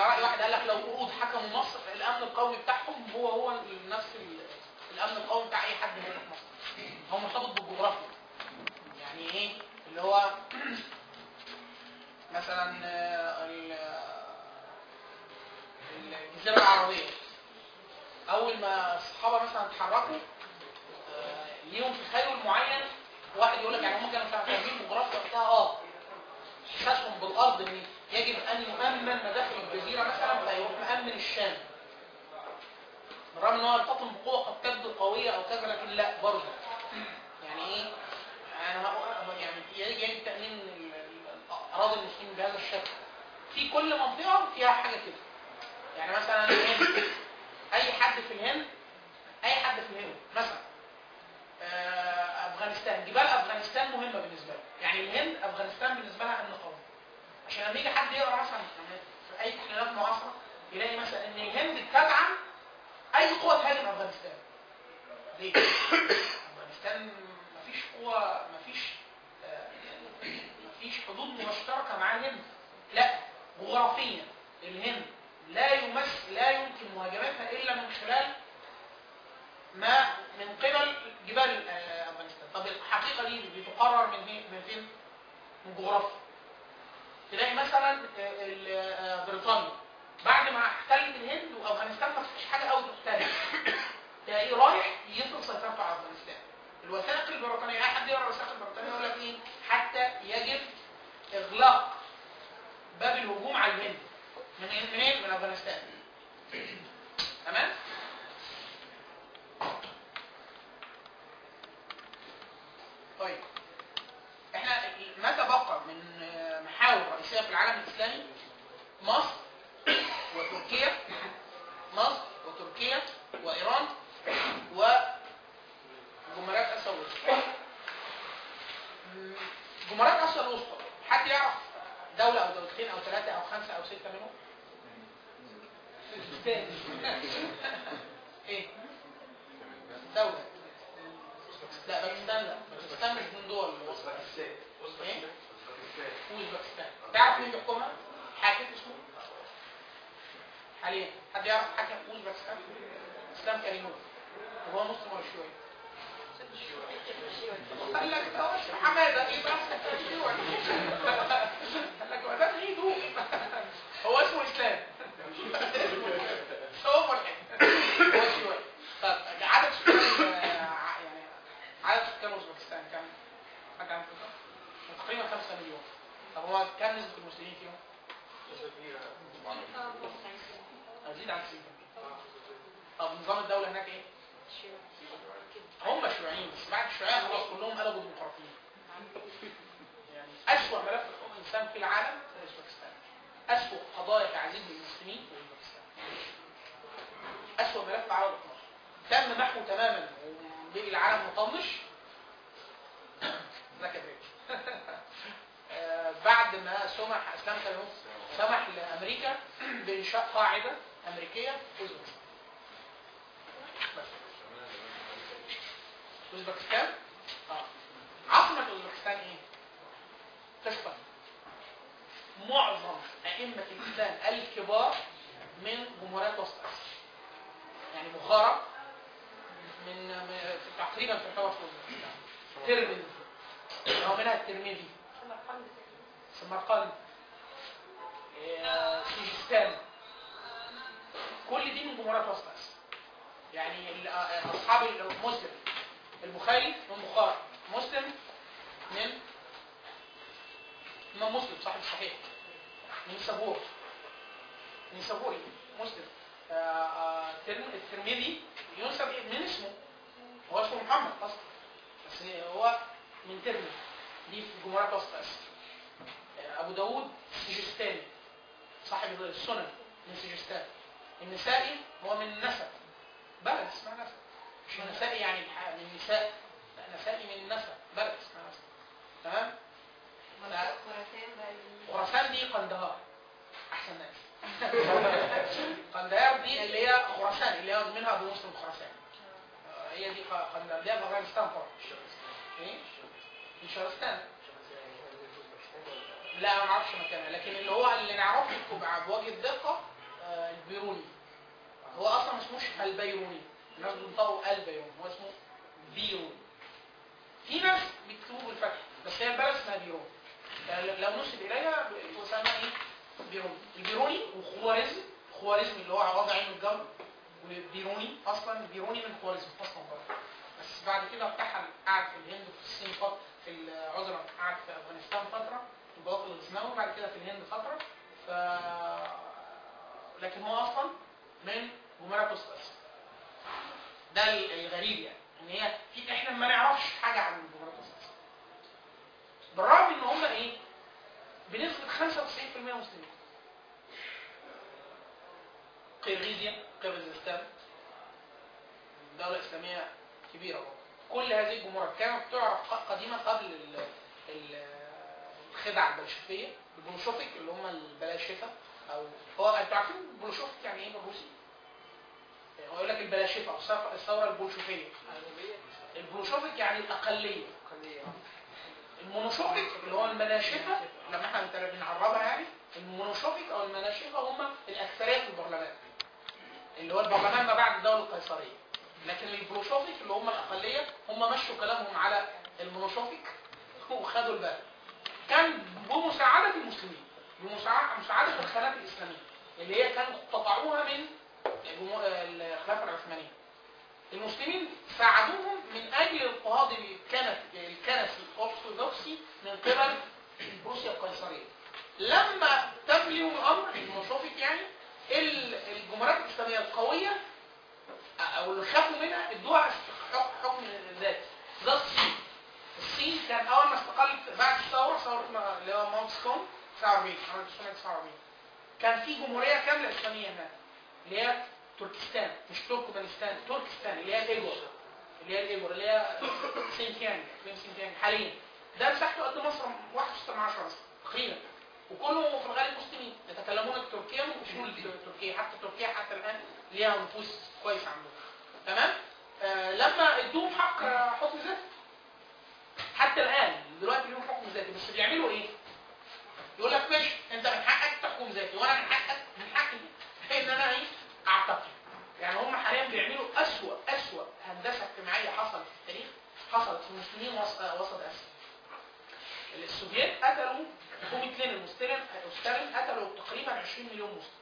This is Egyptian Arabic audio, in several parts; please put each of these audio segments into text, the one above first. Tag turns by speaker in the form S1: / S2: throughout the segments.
S1: راي واحد قال لك لو قرود حكموا مصر الامن القومي بتاعهم هو هو نفس ال- الامن القومي بتاع اي حد هنا في مصر هو مرتبط بالجغرافيا يعني ايه اللي هو مثلا آه، ال- الجزيره العربيه اول ما الصحابه مثلا اتحركوا آه، ليهم تخيل معين واحد يقول لك يعني هم كانوا فاهمين الجغرافيا وقتها اه احساسهم بالارض ان يجب ان يؤمن مداخل الجزيره مثلا فيروح مامن الشام بالرغم ان هو يرتطم بقوه قد تبدو قويه او كذا لكن لا برضه يعني ايه انا هقول- يعني يجب تامين ال- ال- اراضي المسلمين بهذا الشكل في كل منطقه فيها حاجه كده يعني مثلا الهند اي حد في الهند اي حد في الهند مثلا آه، افغانستان جبال افغانستان مهمه بالنسبه له يعني الهند افغانستان بالنسبه لها امن قومي عشان لما يجي حد يقرا مثلا في اي تحليلات معاصره يلاقي مثلا ان الهند تدعم اي قوه تهاجم افغانستان ليه؟ افغانستان مفيش قوه مفيش آه، مفيش حدود مشتركه مع الهند لا جغرافيا الهند لا يمس لا يمكن مهاجمتها الا من خلال ما من قبل جبال آه، افغانستان طب الحقيقه دي بتقرر من فين من فين من جغرافيا تلاقي مثلا آه، ال- آه، بريطانيا بعد ما احتلت الهند وافغانستان ما فيش حاجه قوي تحتل تلاقيه رايح يفرض سيطرته على افغانستان الوثائق البريطانيه اي حد يقرا الوثائق البريطانيه يقول لك ايه حتى يجب اغلاق باب الهجوم على الهند من إيه؟ منين من افغانستان تمام طيب احنا ما تبقى من آه، محاور رئيسيه في العالم الاسلامي مصر وتركيا مصر وتركيا وايران وجمهوريات اسيا الوسطى م- جمهوريات اسيا الوسطى حد يعرف دوله او دولتين او ثلاثه او خمسه او سته منهم ايه دوله لا باكستان لا باكستان مش من دول الوسط ايه اوزبكستان تعرف مين بيحكمها حاكم اسمه حاليا حد يعرف حاكم اوزبكستان اسلام كريموف وهو مسلم ولا شيوعي قال لك هو حماده يبقى اسمه شيوعي قال لك هو ده ايده هو اسمه اسلام هو ملحد هو شيوعي طب عدد سكان آه، يعني عدد سكان اوزبكستان كام؟ حد عنده فكرة؟ تقريبا 5 مليون طب هو كام نسبة المسلمين فيهم؟ أزيد عن 90% طب نظام الدولة هناك إيه؟ هم شيوعيين بس بعد الشيوعية خلاص كلهم قلبوا ديمقراطيين يعني أسوأ ملف حقوق الإنسان في العالم في أوزبكستان أسوأ قضايا تعذيب للمسلمين في أوزبكستان أسوأ ملف في عالم 12 تم محو تماما وبقي العالم مطنش ده كذلك آه، بعد ما سمح اسلام كريموف سمح لامريكا بانشاء قاعده امريكيه في اوزبكستان بس. اوزبكستان اه عاصمه اوزبكستان ايه؟ قسطن معظم ائمه الاسلام الكبار من جمهوريات وسط اسيا يعني بخارى من من- تقريبا تعتبر في اوزبكستان ترمذي هو منها الترمذي سمرقند آه، سيجستان كل دي من جمهوريات وسط اسيا يعني ال- آه، اصحاب ال- مسلم البخاري من بخارى مسلم من من مسلم صاحب الصحيح من سبور من سبوري مسلم آه، آه، الترم- الترمذي ينسب من اسمه هو اسمه محمد اصلا بس هو من ترمذي دي في جمهورية وسط اسيا آه، ابو داود سجستاني صاحب السنن من سجستان النسائي هو من نسب بلد اسمها نسب مش النسائي يعني الح- من نساء لا نسائي من نسب بلد اسمها نسب تمام خراسان دي قندهار احسن ناس قندهار دي اللي هي خراسان اللي هي منها ابو مسلم خراسان آه، هي دي ق- قندهار دي افغانستان طبعا ايه من شهرستان لا ما نعرفش مكانها لكن اللي هو اللي نعرفه بع- بوجه الدقه آه، البيروني هو اصلا ما اسموش البيروني الناس بينطقوا البيروني هو اسمه بيروني في ناس بيكتبوه بالفتح بس هي البلد اسمها بيروني يعني لو نسب اليها يسمى ايه بيروني البيروني وخوارزم خوارزم اللي هو وضع علم الجبر والبيروني اصلا البيروني من خوارزم اصلا برضه بس بعد كده ارتحل قعد في الهند وفي الصين فتره في العذراء قعد في افغانستان فتره في البلاط الغزنوي وبعد كده في الهند فتره ف لكن هو اصلا من جمهوريه وسط اسيا ده الغريب يعني ان هي في احنا ما نعرفش حاجه عن جمهوريه وسط اسيا بالرغم ان هم ايه بنسبه 95% مسلمين قرغيزيا قرغيزستان دولة إسلامية كبيرة برضه كل هذه الجمهوريات كانت تعرف ق- قديما قبل ال- ال- الخدع البلشفية البولشوفيك اللي هم البلاشفة أو هو أنتوا عارفين البولشوفيك يعني إيه بالروسي؟ هو يقول لك البلاشفة أو الثورة- الثورة البولشوفية البولشوفيك يعني الأقلية المونوشوفيك اللي هو المناشفة لما احنا بنت- بنعربها يعني المونوشوفيك او المناشفة هم الأكثرية في البرلمان اللي هو البرلمان ما بعد الدولة القيصرية لكن البروشوفيك اللي هم الأقلية هم مشوا كلامهم على المونوشوفيك وخدوا البلد كان بمساعدة المسلمين بمساعدة مساعدة الخلافة الإسلامية اللي هي كانوا قطعوها من الجمهور- الخلافة العثمانية المسلمين ساعدوهم من اجل الاضطهاد الكنف الكنسي الارثوذكسي من قبل روسيا القيصريه. لما تبلغ الامر المشوفك يعني ال- الجمهوريات الاسلاميه القويه او اللي خافوا منها ادوها حكم حكم ذاتي. ده الصين. الصين كان اول ما استقلت بعد الثوره ثوره ما- اللي هو ماو تse تونج 49 1949 كان في جمهوريه كامله اسلاميه هناك اللي هي تركستان مش تركمانستان تركستان اللي هي الايجور اللي هي الايجور اللي هي سينتيانج اقليم سينتيانج حاليا ده مساحته قد مصر 1.6 مثلا تقريبا وكله في الغالب مسلمين يتكلمون التركيه واصول التركيه حتى تركيا حتى الان ليها نفوذ كويس عندهم تمام آه لما ادوهم حق آه، حكم ذاتي حتى الان دلوقتي ليهم حكم ذاتي بس بيعملوا ايه؟ يقول لك ماشي انت من حقك تحكم ذاتي وانا من حقك من حقي ان انا ايه اعتقد يعني هم حاليا بيعملوا اسوأ اسوأ هندسه اجتماعيه حصلت في التاريخ حصلت في المسلمين وسط وسط اسيا السوفييت قتلوا هم اتنين المستلم ستالين قتلوا تقريبا 20 مليون مسلم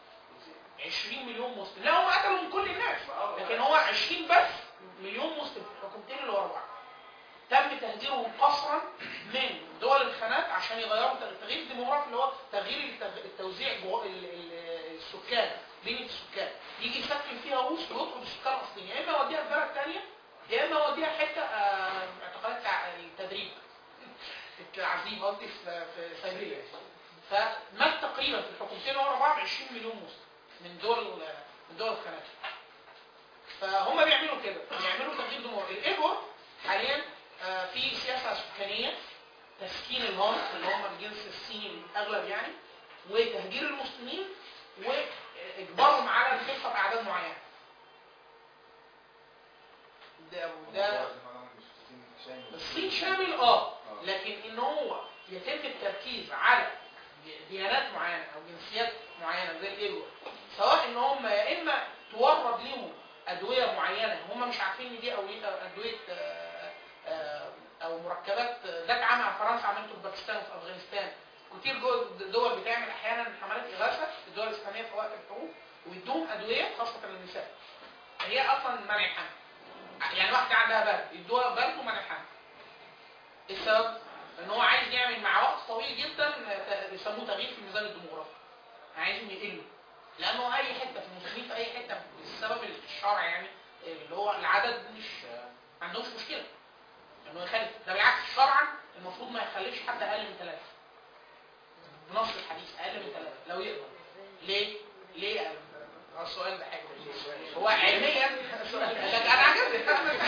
S1: 20 مليون مسلم لا هم قتلوا من كل الناس لكن هو 20 بس مليون مسلم في الحكومتين اللي ورا بعض تم تهجيرهم قسرا من دول الخانات عشان يغيروا التغيير الديموغرافي اللي هو تغيير التغ- التوزيع جو ال- ال- السكان بنية السكان يجي يسكن فيها روس ويطرد السكان الاصليين يا اما يوديها في بلد ثانيه يا اما يوديها حته آه، اعتقالات تع- التدريب التعذيب قصدي في في سيبيريا فمات تقريبا في الحكومتين ورا بعض 20 مليون مسلم من دول من دول الخانات فهم بيعملوا كده بيعملوا تغيير ديموغرافي الايجور حاليا آه، في سياسه سكانيه تسكين الهان اللي هم الجنس الصيني الاغلب يعني وتهجير المسلمين واجبارهم على الخلفه باعداد معينه ده ده الصين شامل اه لكن ان هو يتم التركيز على ديانات معينه او جنسيات معينه زي الايجور سواء ان هم يا اما تورد لهم ادويه معينه هم مش عارفين ان دي أو- ادويه آه، آه، او مركبات ده اتعمل على فرنسا عملته في باكستان وفي افغانستان كتير جو- دول بتعمل احيانا حملات اغاثه في الدول الاسلاميه في وقت الحروب ويدوهم ادويه خاصه للنساء هي اصلا منع الحمل يعني واحده عندها برد يدوها برد ومنع الحمل ايه السبب؟ ان هو عايز يعمل مع وقت طويل جدا ت- بيسموه تغيير في الميزان الديموغرافي عايزهم يقلوا لانه اي حته في المسلمين في اي حته السبب الشرع يعني اللي هو العدد مش ما عندهمش مشكله انه يخلف ده بالعكس شرعا المفروض ما يخلفش حد اقل من ثلاثه بنص الحديث اقل من ثلاثه لو يقدر ليه؟ ليه أقل؟ آه، السؤال ده حاجه هو علميا السؤال ده لك انا عجبني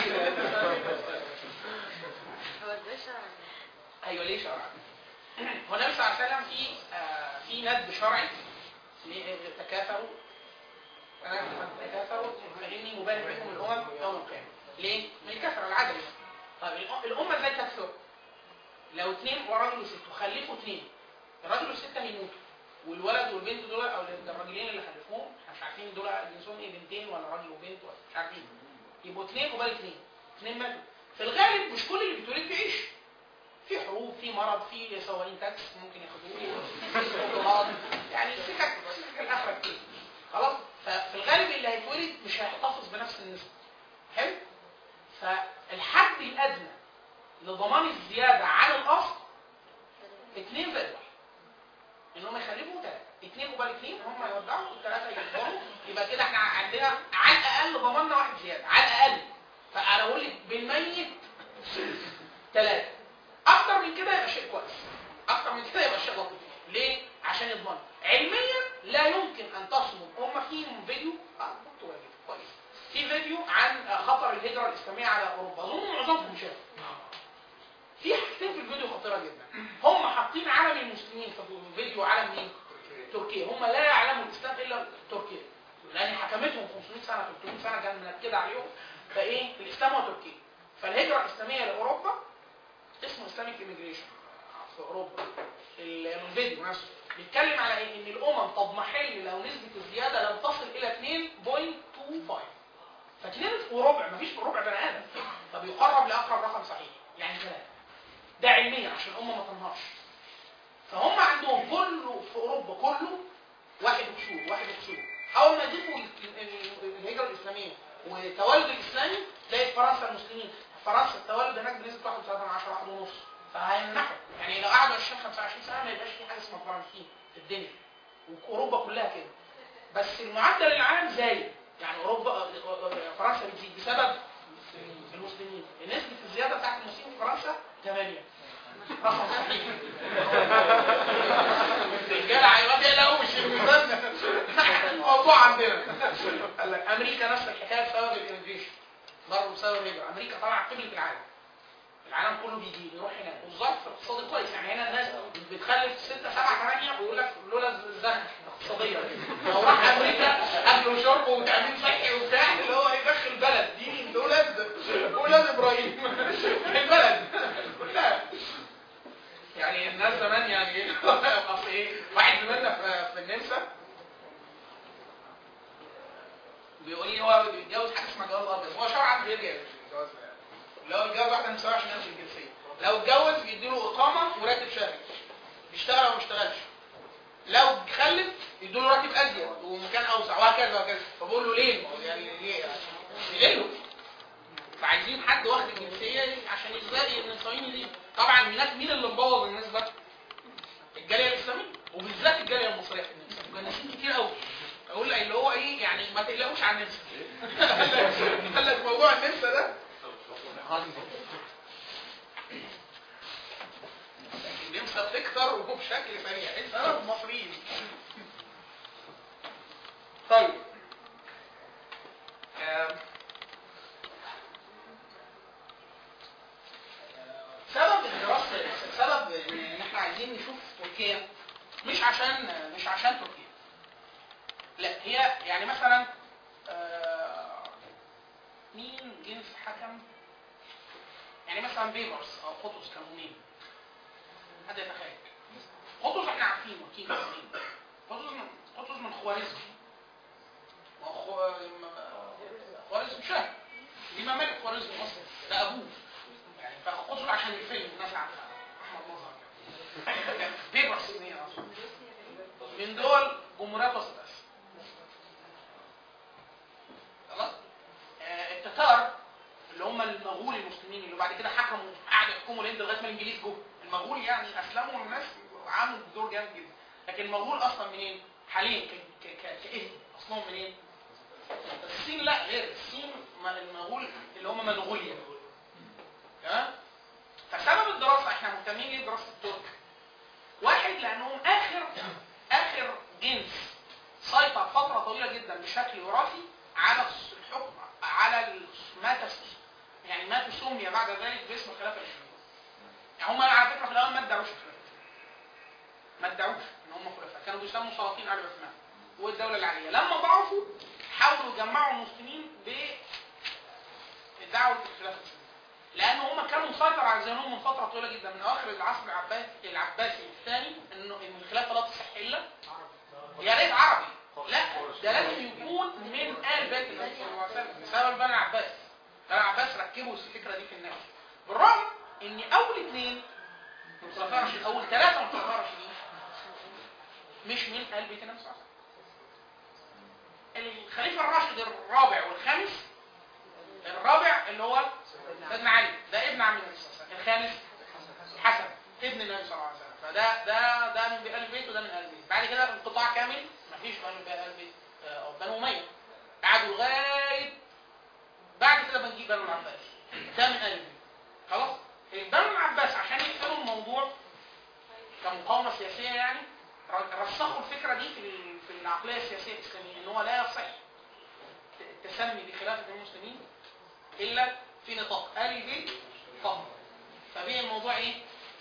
S2: هو ده شرع
S1: ايوه ليه شرعا؟ هو النبي صلى الله عليه وسلم في آه، في ند شرعي ليه- تكاثروا انا تكاثروا فاني مبارك بكم الامم يوم القيامه ليه؟ من الكثره العدد طيب الأ- الامه ازاي تكثر؟ لو اثنين وراجل وست وخلفوا اثنين الراجل والست هيموتوا والولد والبنت دول او الراجلين اللي خلفوهم بقى جنسهم ايه بنتين ولا راجل وبنت ولا مش عارفين يبقوا اثنين قبال اثنين اثنين ماتوا في الغالب مش كل اللي بيتولد بيعيش في حروب في مرض في سواقين تاكس ممكن ياخدوه في مرض يعني سكك سكك الاخره كتير خلاص ففي الغالب اللي هيتولد مش هيحتفظ بنفس النسبه حلو فالحد الادنى لضمان الزياده عن الاصل اثنين زائد واحد انهم يخلفوا ثلاثه اثنين قبال اثنين هم يودعوا والثلاثه يكبروا يبقى كده احنا عندنا على الاقل ضمننا واحد زياده على الاقل فانا بقول لك بالميت ثلاثه اكتر من كده يبقى شيء كويس اكتر من كده يبقى شيء لطيف ليه عشان يضمن علميا لا يمكن ان تصمد هم في فيديو اه دكتور واجد كويس في فيديو عن آه، خطر الهجره الاسلاميه على اوروبا اظن معظمكم شافه في حاجتين في الفيديو خطيره جدا هم حاطين علم المسلمين في الفيديو علم مين تركيا هم لا يعلموا الاسلام الا تركيا لان حكمتهم 500 سنه 300 سنه كان منكده عليهم فايه الاسلام هو تركيا فالهجره الاسلاميه لاوروبا اسمه اسلاميك ايميجريشن في اوروبا ال- الفيديو نفسه بيتكلم على ايه ان الامم تضمحل لو نسبه الزياده لم تصل الى 2.25 فاثنين وربع مفيش في الربع بني ادم فبيقرب لاقرب رقم صحيح يعني ثلاثه ده علميا عشان الامه ما تنهارش فهم عندهم كله في اوروبا كله واحد وكسور واحد وكسور اول ما يضيفوا ال- ال- الهجره الاسلاميه وتولد الاسلامي تلاقي في فرنسا المسلمين فرنسا التولد هناك بنسبه 1.3 1 ونص فهيمنحوا يعني لو قعدوا 20 25 سنه ما يبقاش في حاجه اسمها فرنسيين في الدنيا واوروبا كلها كده بس المعدل العام زايد يعني اوروبا فرنسا بتزيد بسبب المسلمين نسبه الزياده بتاعت المسلمين في فرنسا 8 رقم صحيح الرجاله ما تقلقوش الميزان الموضوع عندنا قال لك امريكا نفس الحكايه بسبب الانفيشن برضه بسبب الهجره امريكا طبعا قبله العالم العالم كله بيجي يروح هناك والظرف اقتصادي كويس يعني هنا الناس بتخلف 6 7 8 ويقول لك لولا الزنقه الاقتصاديه لو راح امريكا اكل وشرب وتامين صحي وبتاع اللي هو يدخل بلد دي من اولاد اولاد ابراهيم البلد كلها يعني الناس زمان يعني ايه اصل ايه واحد زميلنا في في النمسا بيقول لي هو بيتجوز حاجه اسمها جواز ابيض هو شرعا بيرجع الجواز ده يعني. لو اتجوز واحده من 27 نفس الجنسيه لو اتجوز بيديله اقامه وراتب شهري بيشتغل او ما بيشتغلش لو خلف يديله راتب ازيد ومكان اوسع وهكذا وهكذا فبقول له ليه؟ ما هو يعني ليه يعني؟ ليه؟ فعايزين حد واخد الجنسيه عشان يزاي النصرانيين دي طبعا هناك مين اللي مبوظ الناس ده؟ الجاليه الاسلاميه وبالذات الجاليه المصريه في النمسا مجنسين كتير قوي اقول لك اللي هو ايه يعني ما تقلقوش عن النمسا قال لك موضوع النمسا ده النمسا بتكتر وبشكل سريع السبب المصريين طيب آم. سبب الدراسه سبب ان احنا عايزين نشوف تركيا مش عشان مش عشان تركيا لا هي يعني مثلا آه، مين جنس حكم يعني مثلا بيبرس او قطز كانوا مين حد يتخيل قطز احنا عارفينه اكيد عارفين قطز من قطز من خوارزم ما هو خو- م- خوارزم شاه دي ممالك خوارزم اصلا ده ابوه يعني فقطز عشان الفيلم الناس عارفه احمد مظهر بيبرس مين اصلا من دول جمهوريات وسط اسيا خلاص آه، التتار اللي هم المغول المسلمين اللي بعد كده حكموا قعدوا يحكموا الهند لغايه ما الانجليز جم المغول يعني اسلموا الناس وعملوا دور جامد جدا لكن المغول اصلا منين؟ حاليا ك- ك- ك- كاسم اصلهم منين؟ الصين لا غير الصين ما- المغول اللي هم منغوليا تمام؟ فسبب الدراسه احنا مهتمين ليه بدراسه الترك؟ واحد لانهم اخر اخر جنس سيطر فتره طويله جدا بشكل وراثي على الس- الحكم على ال- ما تس- يعني ما تسمي بعد ذلك باسم الخلافه الاسلاميه. يعني هم على فكره في الاول ما ادعوش الخلافه. ما ادعوش ان هم خلفاء، كانوا بيسموا سلاطين ال عثمان والدوله العاليه، لما ضعفوا حاولوا يجمعوا المسلمين بدعوه الخلافه الاسلاميه. لان هم كانوا مسيطر على ذهنهم من فتره طويله جدا من اواخر العصر العباسي العباسي الثاني انه ان الخلافه لا تصح الا يا ريت عربي لا ده لازم يكون من آل بيت النبي صلى الله عليه وسلم بسبب بني العباس بني العباس ركبوا الفكرة دي في الناس بالرغم ان اول اثنين من الخلفاء الراشدين اول ثلاثة من الخلفاء الراشدين مش من آل بيت النبي صلى الله عليه وسلم الخليفة الراشد الرابع والخامس الرابع اللي هو سيدنا علي ده ابن عم النبي صلى الله عليه وسلم الخامس الحسن ابن النبي صلى الله عليه وسلم فده ده ده من آل البيت وده من آل البيت بعد كده انقطاع كامل مفيش من آل البيت آه، او بنو اميه قعدوا لغايه بعد كده بنجيب بنو العباس ده من آل البيت خلاص بنو العباس عشان يقفلوا الموضوع كمقاومه سياسيه يعني رسخوا الفكره دي في ال- في العقليه السياسيه الاسلاميه ان هو لا يصح التسمي بخلافه المسلمين الا في نطاق آل البيت فقط فبين الموضوع ايه؟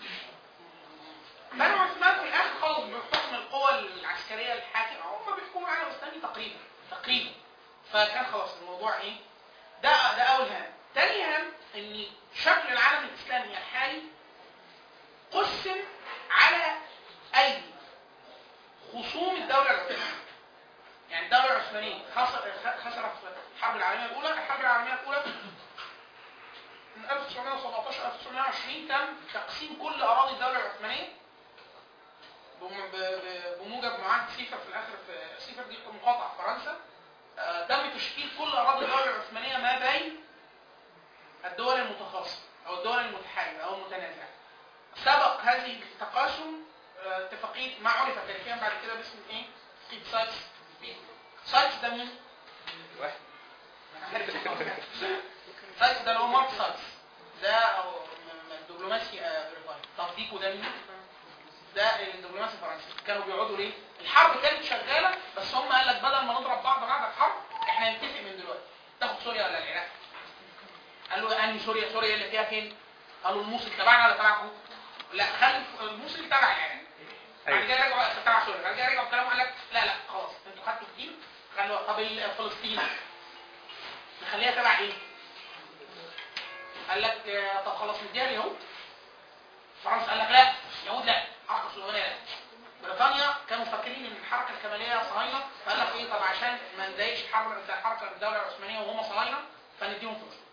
S1: بنو عثمان في الاخر خلص بحكم القوى العسكريه الحاكمه هم بيحكموا العالم الاسلامي تقريبا تقريبا فكان خلاص الموضوع ايه؟ ده ده اول هام تاني هام ان شكل العالم الاسلامي الحالي قسم على ايدي خصوم الدوله العثمانيه يعني الدوله العثمانيه خسر خسرت في الحرب العالميه الاولى الحرب العالميه الاولى من 1917 1920 تم تقسيم كل اراضي الدوله العثمانيه بم- ب- ب- بموجب معاهده سيفر في الاخر في سيفر دي مقاطعه فرنسا آه، تم تشكيل كل اراضي الدوله العثمانيه ما بين الدول المتخاصمه او الدول المتحاربه او المتنازعه سبق هذه التقاسم آه، اتفاقيه ما عرف تاريخيا بعد كده باسم ايه؟ اتفاقيه سايكس سايكس ده مين؟
S3: واحد
S1: سايكس ده اللي هو مارك سايكس ده أو م- م- الدبلوماسي آه، بريطاني طب ديكو ده مين؟ ده الدبلوماسي الفرنسي كانوا بيقعدوا ليه؟ الحرب كانت شغاله بس هم قال لك بدل ما نضرب بعض بعد الحرب احنا نتفق من دلوقتي تاخد سوريا ولا العراق؟ قالوا له انهي سوريا؟ سوريا اللي فيها فين؟ قالوا الموصل تبعنا ولا تبعكم؟ لا خلي الموصل تبع العراق بعد
S3: أيوة.
S1: كده رجعوا تبع سوريا بعد كده رجعوا الكلام قال لك لا لا خلاص انتوا خدتوا الدين خلوا طب ال- فلسطين نخليها تبع ايه؟ قال لك آه، طب خلاص نديها اليهود فرنسا قال لك لا يهود لا حركه صهيونيه لا بريطانيا كانوا فاكرين ان الحركه الكماليه صهاينه فقال لك ايه طب عشان ما نضايقش الحركه الحركه الدوله العثمانيه وهم صهاينه فنديهم فلوس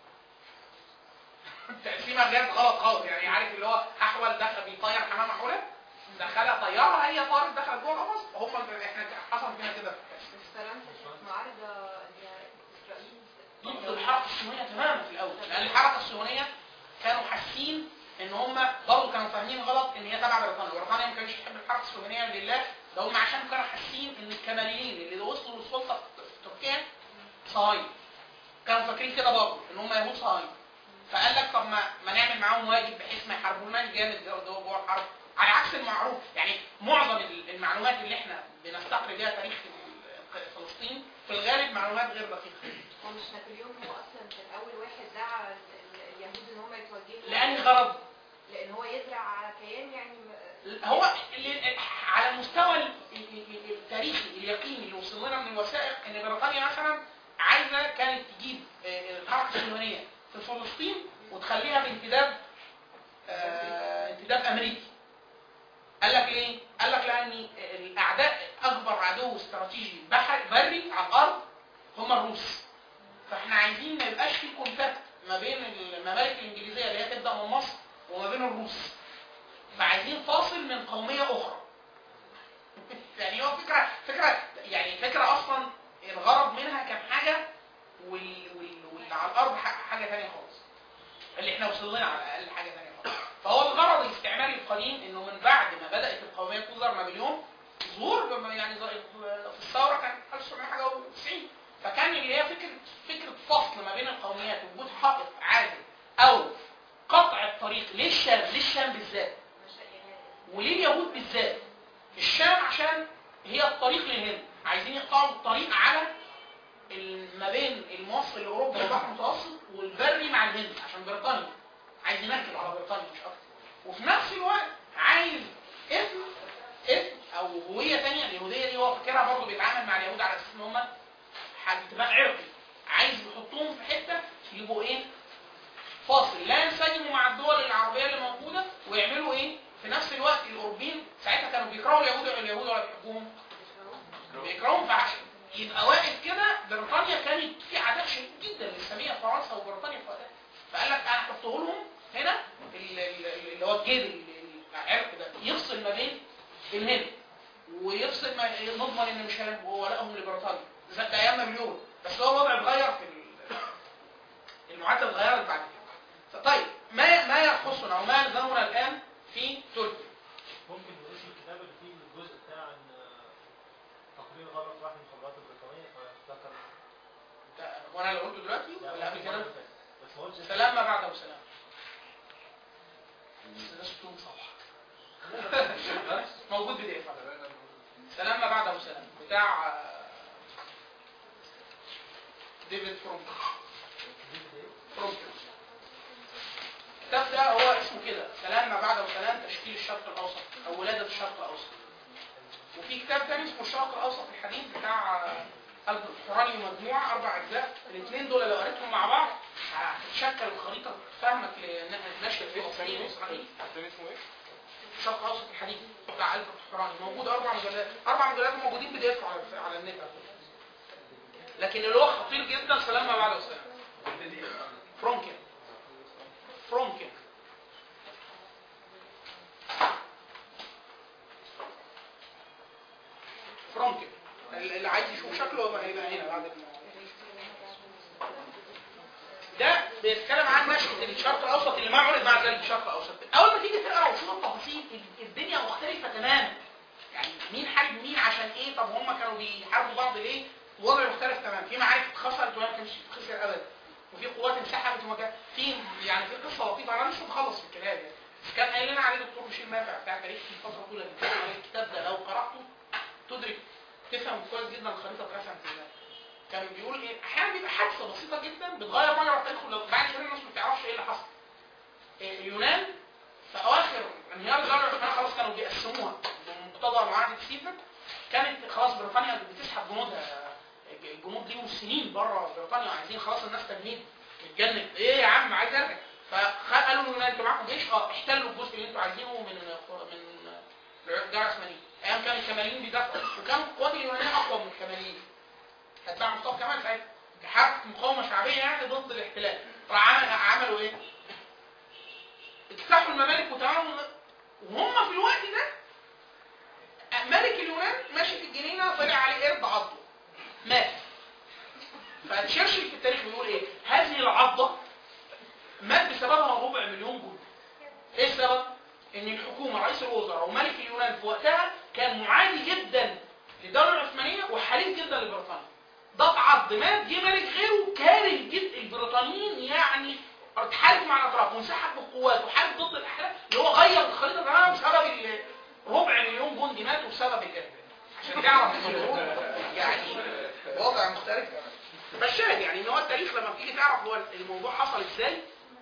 S1: تقسيمه بجد غلط خالص يعني عارف اللي هو احول دخل بيطير حمامه حوله دخلها طياره هي طارت دخلت جوه القفص هم احنا حصل فينا كده
S2: بس فرنسا كانت معارضة لإسرائيل
S1: ضد الحركه الصهيونيه تماما في الاول لان الحركه الصهيونيه كانوا حاسين ان هم برضه كانوا فاهمين غلط ان هي تبع بريطانيا بريطانيا ما كانتش تحب الحركه الصهيونيه لله ده هم عشان كانوا حاسين ان الكماليين اللي وصلوا للسلطه في تركيا صهاينه كانوا فاكرين كده برضه ان هم يهود صهاينه فقال لك طب ما, ما نعمل معاهم واجب بحيث ما يحاربوناش جامد جوه جوه جوه الحرب على عكس المعروف يعني معظم ال- المعلومات اللي احنا بنستقري بيها تاريخ ال- فلسطين في الغالب معلومات غير دقيقه
S2: هو مش نابليون هو أصلا كان أول واحد دعا ال- ال- اليهود إن هم يتوجهوا
S1: لأنهي غرض
S2: لأن هو يزرع على كيان يعني م-
S1: هو اللي على المستوى ال- ال- ال- التاريخي اليقيني اللي وصل لنا من الوثائق ان بريطانيا مثلا عايزه كانت تجيب آه، الحركه الصهيونيه في فلسطين وتخليها بانتداب آه، انتداب امريكي. قال لك ليه؟ قال لك لان الاعداء اكبر عدو استراتيجي بحر بري على الارض هم الروس. فاحنا عايزين ما يبقاش في كونتاكت ما بين الممالك الانجليزيه اللي هي تبدا من مصر وما بين الروس. فعايزين فاصل من قومية أخرى يعني هو فكرة فكرة يعني فكرة أصلا الغرض منها كان حاجة وال وال واللي على الأرض ح- حاجة تانية خالص اللي احنا وصلنا على الأقل حاجة تانية خالص فهو الغرض الاستعماري القديم إنه من بعد ما بدأت القومية تظهر نابليون ظهور بما يعني زي- في الثورة كان 1990 فكان اللي هي فكرة فكرة فصل ما بين القوميات وجود حائط عازل أو قطع الطريق للشام للشام بالذات
S2: مش يعني
S1: وليه اليهود بالذات الشام عشان هي الطريق للهند عايزين يقطعوا الطريق على ال- ما بين الموصل لاوروبا والبحر المتوسط والبري مع الهند عشان بريطانيا عايز ينكب على بريطانيا مش اكتر وفي نفس الوقت عايز اسم اسم او هويه ثانيه اليهوديه دي هو فاكرها برضه بيتعامل مع اليهود على اساس ان هم اتفاق عرقي عايز يحطهم في حته يبقوا ايه فاصل لا ينسجموا مع الدول العربيه اللي موجوده ويعملوا ايه في نفس الوقت الاوروبيين ساعتها كانوا بيكرهوا اليهود اليهود ولا بيحبوهم بيكرهوهم فعشان يبقى واقف كده بريطانيا كانت في عداء شديد جدا للساميه في فرنسا وبريطانيا في وقتها فقال لك انا هحطه لهم هنا ال- ال- اللي هو الجيب ال- العرق ده يفصل ما بين الهند ويفصل ما نضمن ان مش هيبقوا ولائهم لبريطانيا زي ده ايام نابليون بس هو الوضع اتغير في ال- المعادله اتغيرت بعد كده طيب ما ما يخصنا او ما يلزمنا الان في تركيا
S3: ممكن اسم الكتاب اللي فيه الجزء بتاع ان تقرير غلط راح من الخبرات البريطانيه فافتكر
S1: ده- وانا اللي قلته دلوقتي
S3: لا،
S1: ولا قبل
S3: المرة
S1: كده
S3: اللي فاتت. بس ما قلتش
S1: سلام ما بعده سلام بس ده ستون صفحه موجود بي دي اف سلام ما بعده سلام بتاع آه، ديفيد فرومك فرومك الكتاب ده هو اسمه كده سلام ما بعده سلام تشكيل الشرق الاوسط او ولاده الشرق الاوسط وفي كتاب تاني اسمه الشرق الاوسط الحديث بتاع آه، ألبرت حوراني ومجموعة أربع أجزاء الاثنين دول لو قريتهم مع بعض هتشكل الخريطة فهمك لنشأة فلسطين وإسرائيل
S4: الثاني اسمه ايه؟
S1: الشرق الاوسط الحديث بتاع البرت حوراني موجود اربع مجلات اربع مجلات موجودين بي دي اف على على النت على فكرة. لكن اللي هو خطير جدا سلام ما بعد السلام فرونكن فرونكن فرونكن اللي عايز يشوف شكله يبقى هيبقى هنا بعد الم- ده بيتكلم عن نشأة الشرق الأوسط اللي ما عرض بعد ذلك الشرق الأوسط أول ما تيجي تقرا وتشوف التفاصيل الدنيا مختلفة تماما يعني مين حارب مين عشان إيه طب هم كانوا بيحاربوا بعض ليه الوضع مختلف تماما في معارك اتخسرت وما كانش تتخسر أبدا وفي قوات انسحبت وما كان في يعني في قصة لطيفة أنا لسه مخلص في الكلام يعني بس كان قايل لنا عليه دكتور بشير نافع بتاع تاريخ في فترة طويلة جدا عليه الكتاب ده لو قرأته تدرك تفهم كويس جدا الخريطة اترسمت ازاي كان بيقول ايه احيانا بيبقى حادثه بسيطه جدا بتغير مجرى التاريخ لو بعد كده الناس ما بتعرفش ايه اللي حصل إيه اليونان في اواخر انهيار الدوله العثمانيه خلاص كانوا بيقسموها بمقتضى معاهده ستيفن كانت خلاص بريطانيا بتسحب جنودها الجنود ليهم سنين بره بريطانيا وعايزين خلاص الناس تمهيد متجنن ايه يا عم عايز ارجع فقالوا لليونان انتوا معاكم جيش اه احتلوا الجزء اللي انتوا عايزينه من من الدوله العثمانيه ايام كان الكماليين بيدافعوا وكانوا القوات اليونانيه اقوى من الكماليين اتباع مصطفى كمال ساعتها حركه مقاومه شعبيه يعني ضد الاحتلال راح عمل عملوا ايه؟ اجتاحوا الممالك وتمام وهم في الوقت ده ملك اليونان ماشي في الجنينه طلع عليه قرد عضه مات فتشرشل في التاريخ بيقول ايه؟ هذه العضه مات بسببها ربع مليون جندي ايه السبب؟ ان الحكومه رئيس الوزراء وملك اليونان في وقتها كان معادي جدا للدوله العثمانيه وحليف جدا لبريطانيا ده اتعض مات جه ملك غيره كاره جدا البريطانيين يعني اتحالف مع الاطراف وانسحب بالقوات وحارب ضد الاحلام اللي هو غير الخريطه تماما بسبب ال- ربع مليون جندي ماتوا بسبب الارهاب عشان تعرف ان الهروب يعني وضع مختلف فالشاهد يعني ان هو التاريخ لما بتيجي تعرف هو الموضوع حصل ازاي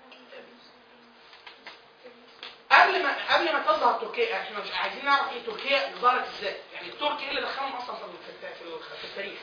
S1: قبل ما قبل ما تظهر تركيا احنا مش عايزين نعرف ايه تركيا ظهرت ازاي يعني الترك ايه اللي دخلهم اصلا في الت- في الخ- في التاريخ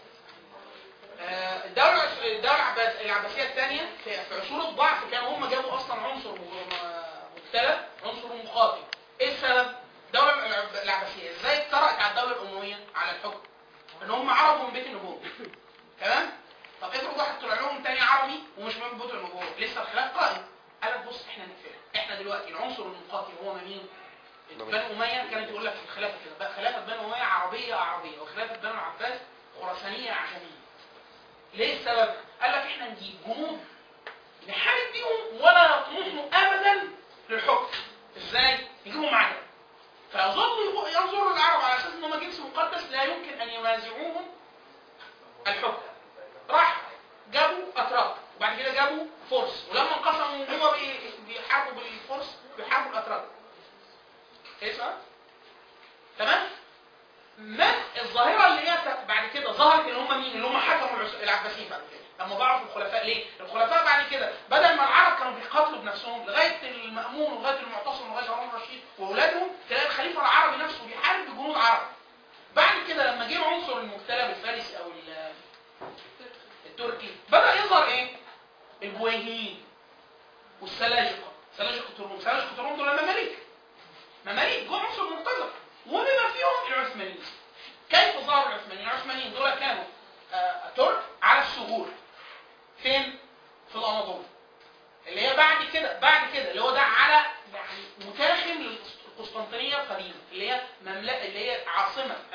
S1: آه، الدولة الدولة العباس- العباسية الثانية في في عصور الضعف كانوا هم جابوا أصلا عنصر م- م- مختلف عنصر مقاتل. إيه السبب؟ الدولة العب- العباسية إزاي اجترأت على الدولة الأموية على الحكم؟ إن هم عربوا من بيت النبوة. تمام؟ طب افرض واحد طلع لهم تاني عربي ومش من بيت النبوة، لسه الخلاف قائم. قال لك بص إحنا نقفلها، إحنا دلوقتي العنصر المقاتل هو مين؟ بني أمية كانت تقول لك في الخلافة كده بقى خلافة بني أمية عربية عربية وخلافة بني العباس خراسانية عجمية. ليه السبب؟ قال لك احنا نجيب جنود نحارب بيهم ولا يطمحوا ابدا للحكم. ازاي؟ نجيبهم معانا. فيظلوا ينظروا العرب على اساس ان هم جنس مقدس لا يمكن ان ينازعوهم الحكم. راح جابوا اتراك وبعد كده جابوا فرس ولما انقسموا هم بي- بيحاربوا بالفرس بيحاربوا الاتراك. ايه السبب؟ تمام؟ ما الظاهرة اللي هي بعد كده ظهرت اللي هم مين؟ اللي هم حكموا العس- العباسيين بعد كده لما ضعفوا الخلفاء ليه؟ الخلفاء بعد كده بدل ما العرب كانوا بيقاتلوا بنفسهم لغاية المأمون ولغاية المعتصم ولغاية هارون الرشيد وأولادهم تلاقي الخليفة العربي نفسه بيحارب بجنود عرب. بعد كده لما جه العنصر المكتلب الفارسي أو ال- التركي بدأ يظهر إيه؟ البويهيين والسلاجقة سلاجقة الروم سلاجقة الروم دول مماليك مماليك جم عنصر مقتدر وبما فيهم العثمانيين كيف ظهر العثمانيين؟ العثمانيين دول كانوا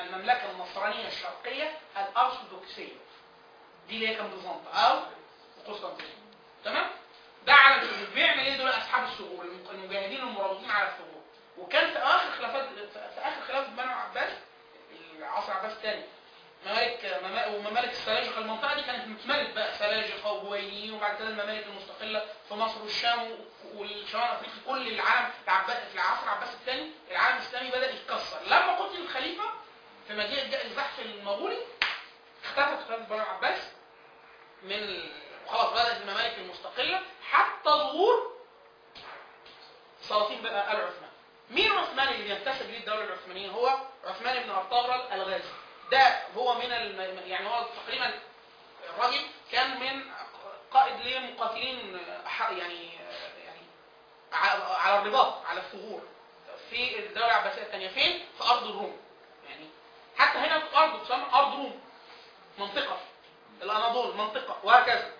S1: المملكه النصرانيه الشرقيه الارثوذكسيه دي اللي هي كان بيزنطة او قسطنطينيه تمام ده على الثغور بيعمل ايه دول اصحاب الثغور المجاهدين المرابطين على الثغور وكان في اخر خلافات في اخر خلافه بنو عباس العصر عباس الثاني ممالك مما- وممالك السلاجقه المنطقه دي كانت متملك بقى سلاجقه وبويهيين وبعد كده الممالك المستقله في مصر والشام والشمال افريقيا كل العالم العباس في العصر عباس الثاني العالم الاسلامي بدا يتكسر لما قتل الخليفه في مجيء الج- الزحف المغولي اختفت خلافه بنو عباس من ال- وخلاص بدات الممالك المستقله حتى ظهور سلاطين بقى ال عثمان مين عثمان اللي بينتسب ليه الدوله العثمانيه هو عثمان بن ارطغرل الغازي ده هو من الم... يعني هو تقريبا الراجل كان من قائد لمقاتلين ح- يعني يعني ع- على الرباط على الثغور في الدوله العباسيه الثانيه فين؟ في ارض الروم يعني حتى هنا في ارض تسمى ارض روم منطقه الاناضول منطقه وهكذا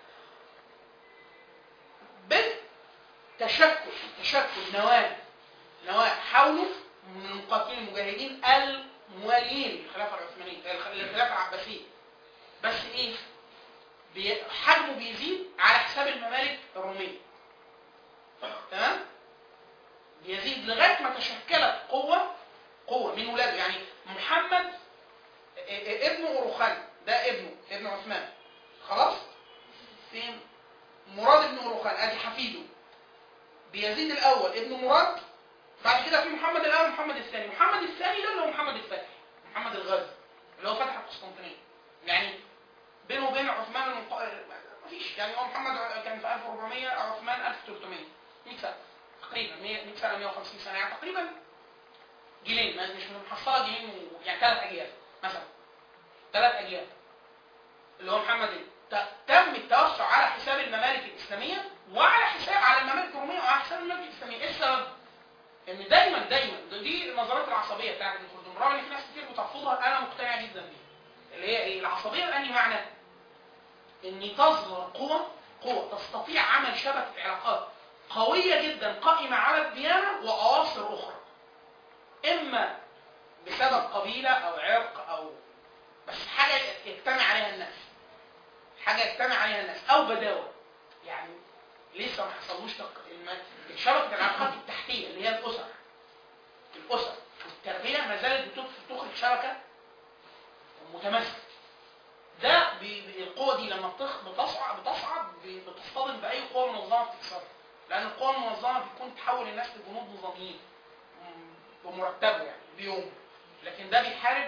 S1: بالتشكل تشكل نواه نواه حوله من المقاتلين المجاهدين الموالين للخلافه العثمانيه الخ- للخلافه العباسيه بس ايه؟ بي- حجمه بيزيد على حساب الممالك الروميه تمام؟ بيزيد لغايه ما تشكلت قوه قوه من ولاده يعني محمد ا- ا- ابن اوروخان ده ابنه ابن عثمان خلاص؟ في مراد ابن اوروخان ادي حفيده بيزيد الاول ابن مراد بعد كده في محمد الاول ومحمد الثاني محمد الثاني ده اللي هو محمد الفاتح محمد الغازي اللي هو فتح القسطنطينيه يعني بينه وبين عثمان المق... مفيش يعني هو محمد كان في 1400 عثمان 1300 100 سنه تقريبا 100 100 سنه 150 سنه يعني تقريبا جيلين ما- مش محصله جيلين و... يعني ثلاث اجيال مثلا ثلاث اجيال اللي هو محمد ايه ت- تم التوسع على حساب الممالك الاسلاميه وعلى حساب على الممالك الروميه وعلى حساب الممالك الاسلاميه ايه السبب؟ ان دايما دايما ده- دي النظريات العصبيه بتاعت ابن خلدون رغم ان في ناس كتير بترفضها انا مقتنع جدا بيها اللي هي ايه العصبيه بأنهي معنى ان تظهر قوى قوى تستطيع عمل شبكه علاقات قويه جدا قائمه على الديانه واواصر اخرى اما بسبب قبيله او عرق او بس حاجه يجتمع عليها الناس حاجه يجتمع عليها الناس او بداوه يعني لسه ما حصلوش تق... الم- شبكه العلاقات التحتيه اللي هي الاسر الاسر والتربيه ما زالت بتخ- بتخرج شبكه متماسكه ده بي... بي- القوه دي لما بتخ... بتصعد بتصعد بي- بتصطدم باي قوه منظمه بتكسرها لان القوه المنظمه بتكون تحول الناس لجنود نظاميين م- بمرتبه يعني بيوم لكن ده بيحارب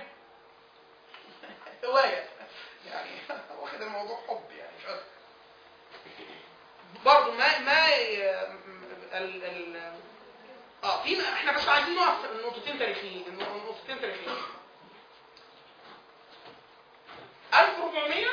S1: هوايه يعني واخد الموضوع حب يعني مش اكتر برضه ما ما ال ال اه في احنا بس عايزين نقف نقطتين تاريخيين نقطتين تاريخيين 1400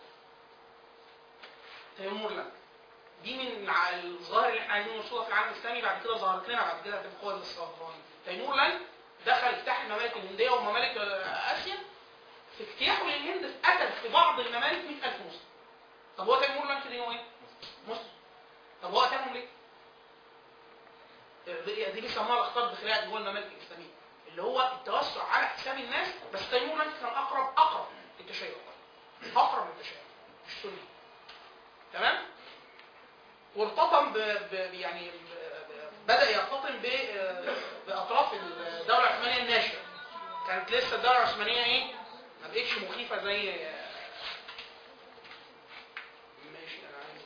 S1: تيمور لانك دي من الع- الظاهر اللي احنا عايزين نوصلها في العالم الاسلامي بعد كده ظهرت لنا بعد كده في القوى الصفرانيه تيمور لانك دخل اجتاح الممالك الهنديه وممالك آه، اسيا في اجتياحه للهند قتل في بعض الممالك 100000 مسلم طب هو تيمور لانك دي هو ايه؟ مسلم طب هو قتلهم ليه؟ دي دي بيسموها الاخطار الداخليه جوه الممالك الاسلاميه اللي هو التوسع على حساب الناس بس تيمور لانك كان اقرب اقرب للتشيع اقرب للتشيع مش سني تمام؟ وارتطم ب... ب... يعني ب... ب... بدا يرتطم ب... باطراف الدوله العثمانيه الناشئه كانت لسه الدوله العثمانيه ايه؟ ما بقتش مخيفه زي ماشي انا عايز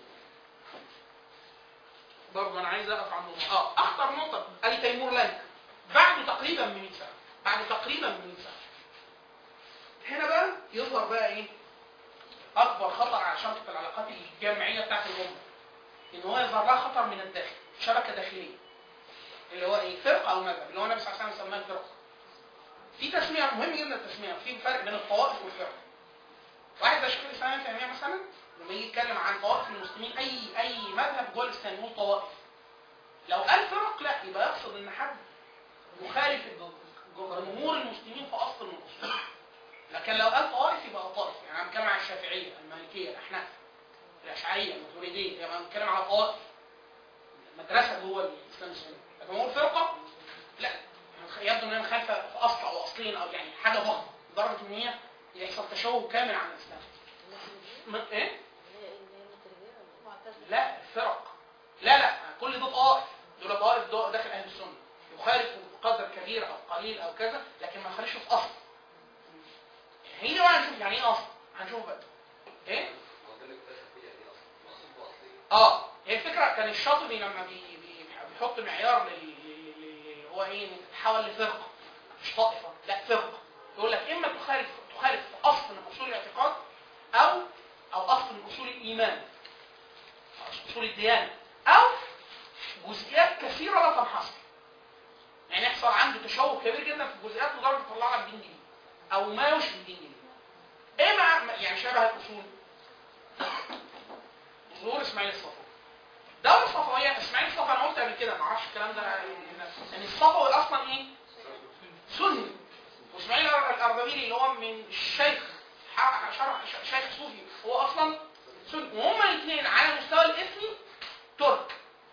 S1: برضه انا عايز اقف عند نقطه اه اخطر نقطه ادي تيمور لانك بعد تقريبا من 100 سنه بعد تقريبا من 100 سنه هنا بقى يظهر بقى ايه اكبر خطر على شبكه العلاقات الجامعيه بتاعت الامه ان هو يظهر لها خطر من الداخل شبكه داخليه اللي هو ايه فرقه او مذهب اللي هو النبي صلى الله عليه وسلم سماها الفرقه في تسميه مهم جدا التسميه في فرق بين الطوائف والفرق واحد زي شيخ الاسلام ابن تيميه مثلا لما يجي يتكلم عن طوائف المسلمين اي اي مذهب جوه الاسلام يقول طوائف لو قال فرق لا يبقى يقصد ان حد مخالف جمهور المسلمين في اصل من الاصول لكن لو قال طوائف يبقى طائف يعني انا بتكلم عن الشافعيه المالكيه الاحناف الاشعريه الماتريديه يبقى انا بتكلم على طوائف مدرسه جوه الاسلام السني لكن هو فرقه لا يبدو ان هي مخالفه في اصل او اصلين او يعني حاجه ضخمه لدرجه ان هي يحصل تشوه كامل عن الاسلام م- ايه لا الفرق لا لا كل ده طوائف دول طوائف دو- داخل اهل السنه يخالفوا بقدر كبير او قليل او كذا لكن ما يخالفش في اصل هنا بقى هنشوف يعني ايه اصل هنشوف بقى ايه اه هي الفكره كان الشاطبي لما بي بي بيحط معيار لل- لل- لل- اللي هو ايه انك تتحول لفرقه مش طائفه لا فرقه يقول لك اما تخالف تخالف في اصل من اصول الاعتقاد او او اصل من اصول الايمان أو اصول الديانه او جزئيات كثيره لا تنحصر يعني يحصل عنده تشوه كبير جدا في الجزئيات لدرجه تطلع لك دين جديد او ما يشبه دين جديد ايه مع يعني شبه الاصول ظهور اسماعيل الصفوي دولة الصفوية اسماعيل الصفوي انا قلت قبل كده ما اعرفش الكلام ده ان الصفوي اصلا ايه؟ سني واسماعيل الاردبيلي اللي هو من الشيخ ح- شرح ش- شيخ صوفي هو اصلا سني وهما الاثنين على المستوى الاثني ترك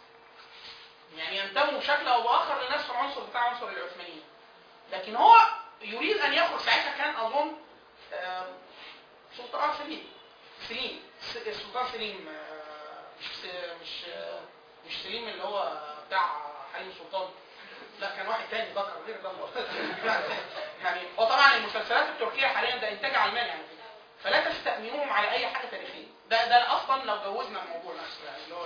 S1: يعني ينتموا بشكل او باخر لنفس العنصر بتاع عنصر العثمانيين لكن هو يريد ان يخرج ساعتها كان اظن آم، سلطان سليم سليم س- السلطان سليم آه، مش س- مش آه، مش سليم اللي هو بتاع حليم سلطان لا كان واحد تاني ذكر غير ده يعني هو طبعا المسلسلات التركيه حاليا ده انتاج علماني على فكره فلا تستأمنوهم على اي حاجه تاريخيه ده ده اصلا لو جوزنا الموضوع نفسه يعني اللي هو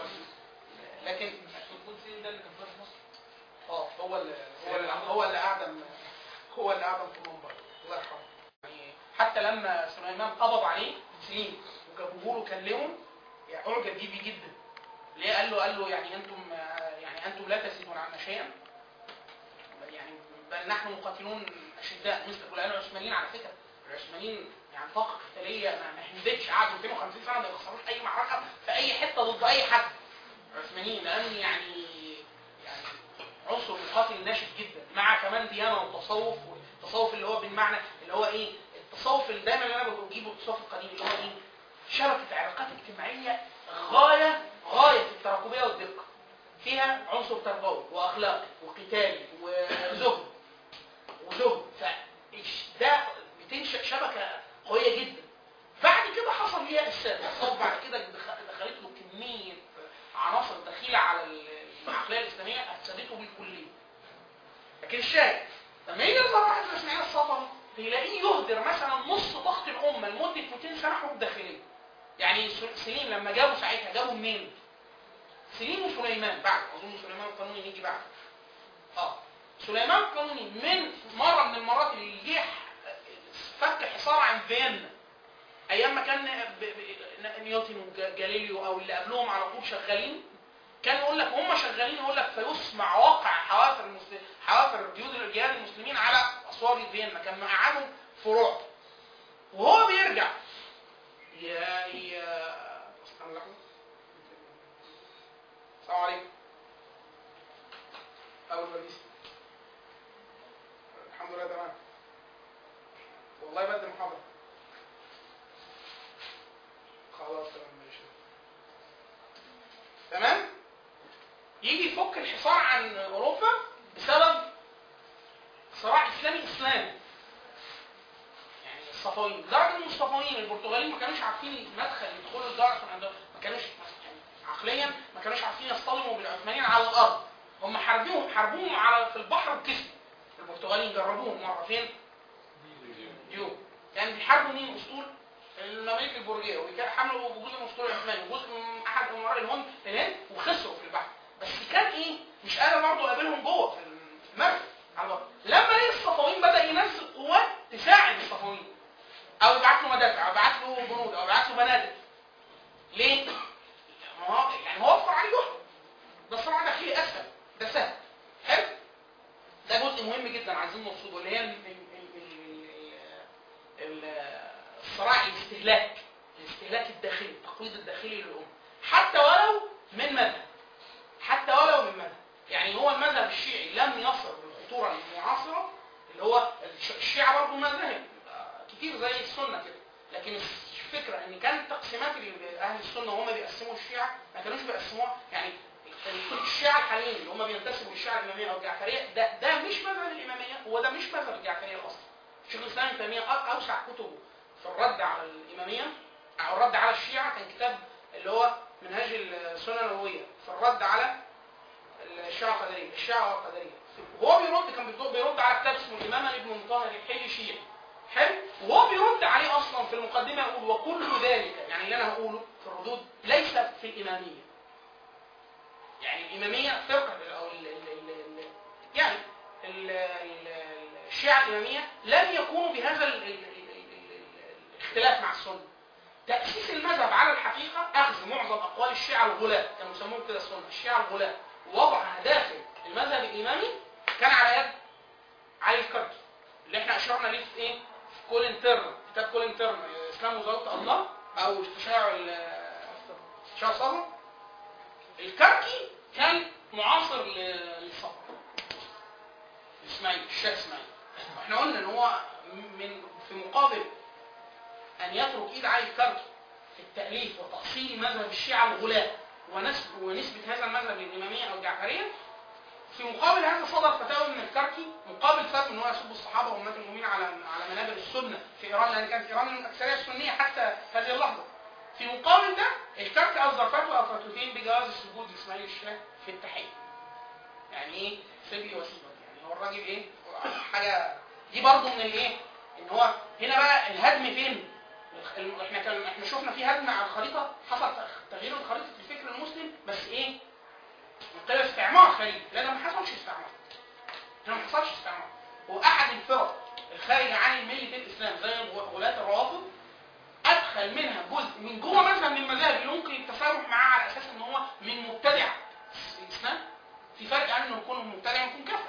S1: لكن
S3: سلطان سليم ده اللي كان فاتح مصر
S1: اه هو اللي هو اللي هو اللي اعدم هو اللي اعدم في المنبر الله يرحمه يعني حتى لما سليمان قبض عليه سليم وجابوه له كلمه يعني اعجب بيه بيه جدا ليه قال له قال له يعني انتم آه، يعني انتم لا تزيدون عنا شيئا يعني بل نحن مقاتلون اشداء مثل فلان العثمانيين على فكره العثمانيين يعني طاقه قتاليه ما ما هندتش قعدوا 250 سنه ما يخسروش اي معركه في اي حته ضد اي حد العثمانيين لان يعني يعني عنصر مقاتل ناشف جدا مع كمان ديانه وتصوف والتصوف اللي هو بالمعنى اللي هو ايه التصوف اللي دايما اللي انا بجيبه التصوف القديم اللي هو ايه شبكه علاقات اجتماعيه غايه غايه في التراكميه والدقه فيها عنصر تربوي واخلاقي وقتالي وزهد وزهد فإيش- ده بتنشا شبكه قويه جدا بعد كده حصل ليها اسات التصوف بعد كده دخ- دخلت له كميه عناصر دخيله على العقليه الاسلاميه افسدته بالكليه لكن الشاهد لما يجي يظهر واحد زي اسماعيل الصفوي تلاقيه يهدر مثلا نص طاقه الامه لمده 200 سنه حروب داخليه يعني س- سليم لما جابوا ساعتها جابوا منين؟ سليم وسليمان بعد اظن سليمان القانوني يجي بعد اه سليمان القانوني من مره من المرات اللي جه فك حصار عن فيينا ايام ما كان ب- ب- نيوتن وجاليليو او اللي قبلهم على طول شغالين كان يقول لك هم شغالين يقول لك فيسمع واقع حوافر المسلم حوافر جيود الجهاد المسلمين على اسوار فيينا كان مقعدهم في رعب وهو بيرجع يا يا استنى لحظة. السلام عليكم أول بليس الحمد لله تمام والله بدي محاضرة خلاص تمام ماشي تمام يجي يفك الحصار عن أوروبا بسبب صراع إسلامي إسلامي يعني الصفويين لدرجة إن الصفويين البرتغاليين ما كانوش عارفين المدخل يدخلوا الدار عشان عندهم ما كانوش يعني عقليا ما كانوش عارفين يصطدموا بالعثمانيين على الأرض هم حاربوهم حاربوهم على في البحر وكسبوا البرتغاليين جربوهم مرة فين؟ ديو يعني بيحاربوا مين اسطول الممالك البرجيه وحملوا جزء من اسطول العثماني وجزء من احد امراء الهند الهند وخسروا في البحر بس كان ايه مش قادر برضه يقابلهم جوه في المركب على البحر لما لقي الصفويين بدا ينزل قوات تساعد الصفويين او يبعت له مدافع او يبعت له جنود او يبعت له بنادق ليه؟ ما هو يعني هو وفر عليه جهد ده صراع داخلي اسهل ده سهل حلو ده جزء مهم جدا عايزين نرصده اللي هي ال- ال- ال- ال- ال- الصراع الاستهلاك الاستهلاك الداخلي التقويض الداخلي للأمة حتى ولو من مذهب حتى ولو من مذهب يعني هو المذهب الشيعي لم يصل بالخطورة المعاصرة اللي هو الش- الشيعة برضه مذاهب آه، كتير زي السنة كده لكن الفكرة ان كانت تقسيمات اللي اهل السنة وهم بيقسموا الشيعة ما كانوش بيقسموها يعني الشيعة الحاليين اللي هم بينتسبوا للشيعة الإمامية أو الجعفرية ده ده مش مذهب الإمامية هو ده مش مذهب الجعفرية أصلا شيخ الاسلام ابن تيميه أ- اوسع كتبه في الرد على الاماميه او الرد على الشيعه كان كتاب اللي هو منهاج السنه النبويه في الرد على الشيعه القدريه الشيعه القدريه وهو بيرد كان بيرد- بيرد على كتاب اسمه الامامه لابن مطهر الحلي شيعي حلو وهو بيرد عليه اصلا في المقدمه يقول وكل ذلك يعني اللي انا هقوله في الردود ليس في الاماميه يعني الاماميه فرقه او ال ال ال ال يعني ال ال الشيعه الاماميه لم يكونوا بهذا ال ال ال ال ال الاختلاف مع السنه تاسيس المذهب على الحقيقه اخذ معظم اقوال الشيعه الغلاة كانوا يسموهم كده السنه الشيعه الغلاة ووضعها داخل المذهب الامامي كان على يد علي الكركي اللي احنا اشرنا ليه في ايه؟ في كولين تيرن كتاب كولين تيرن اسلام وزاره الله او تشيع ال- تشيع الصبر الكركي كان معاصر ل- للصبر اسماعيل الشيخ اسماعيل احنا قلنا ان هو من في مقابل ان يترك ايد علي الكركي في التاليف وتاصيل مذهب الشيعه الغلاة ونسب ونسبه هذا المذهب للاماميه او الجعفريه في مقابل هذا صدر فتاوى من الكركي مقابل فرق ان هو يسب الصحابه وامهات المؤمنين على على منابر السنه في ايران لان كانت ايران من الاكثريه السنيه حتى هذه اللحظه. في مقابل ده الكركي اصدر فتوى او فتوتين بجواز السجود لاسماعيل الشاه في التحيه. يعني ايه؟ سجلي وسيبك يعني هو الراجل ايه؟ حاجه دي برضه من الايه؟ ان هو هنا بقى الهدم فين؟ الخ- احنا كان احنا شفنا في هدم على الخريطه حصل تغيير الخريطه في الفكر المسلم بس ايه؟ من قبل استعمار خارجي لا ده ما حصلش استعمار هنا ما حصلش استعمار هو احد الفرق الخارجه عن المله الاسلام زي الغ- غلاة الروافض ادخل منها جزء من جوه مذهب من المذاهب اللي ممكن التسامح معاه على اساس ان هو من مبتدع الاسلام في فرق عن انه يكون مبتدع ويكون كافر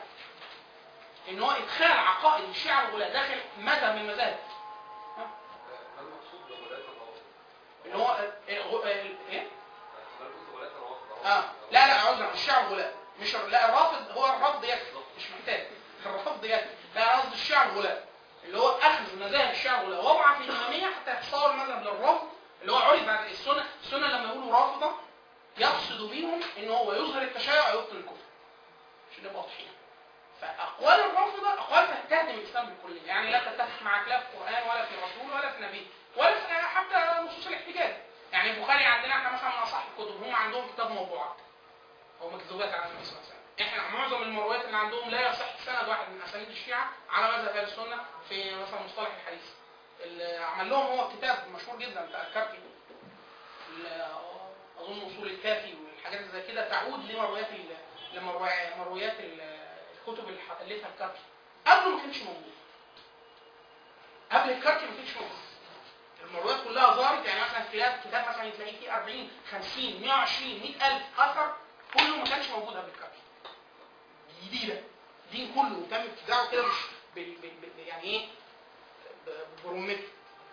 S1: ان هو ادخال عقائد الشيعه الغلاة داخل مذهب من المذاهب
S4: ما المقصود بولاية الروافض؟
S1: اللي هو ال- غ- ال- ايه
S4: ما قلت ولاية الروافض
S1: اه لا لا عذرا الشيعة الغلاة مش لا الرافض هو الرفض يكفي مش محتاج الرفض يكفي لا أنا قصدي الشيعة الغلاة اللي هو اخذ مذاهب الشيعة الغلاة وضعها في الامامية حتى يتصور المذهب للرفض اللي هو عرف بعد السنة السنة لما يقولوا رافضة يقصد بيهم ان هو يظهر التشيع ويبطل الكفر عشان نبقى واضحين فاقوال الرافضة اقوال تهدم الاسلام بالكلية يعني لا تتفق معك لا في القرآن ولا في الرسول ولا في النبي ولا في حتى نصوص الاحتجاج يعني البخاري عندنا احنا مثلا من اصح الكتب هم عندهم كتاب موضوعات او مكذوبات على النبي صلى الله عليه وسلم احنا معظم المرويات اللي عندهم لا يصح سند واحد من اسانيد الشيعه على مذهب اهل السنه في مثلا مصطلح الحديث اللي عمل لهم هو كتاب مشهور جدا بتاع الكركي ال- اظن اصول الكافي والحاجات اللي زي كده تعود لمرويات ال- لمروي- مرويات ال- الكتب اللي الفها الكركي قبله ما كانش موجود قبل الكركي ما كانش موجود المرويات كلها ظهرت يعني مثلا كتاب كتاب مثلا تلاقيه فيه 40 50 120 100000 اثر كله ما كانش موجود قبل الكركي جديده دين كله تم ابتداعه كده مش بال بال بال يعني ايه ب- برمته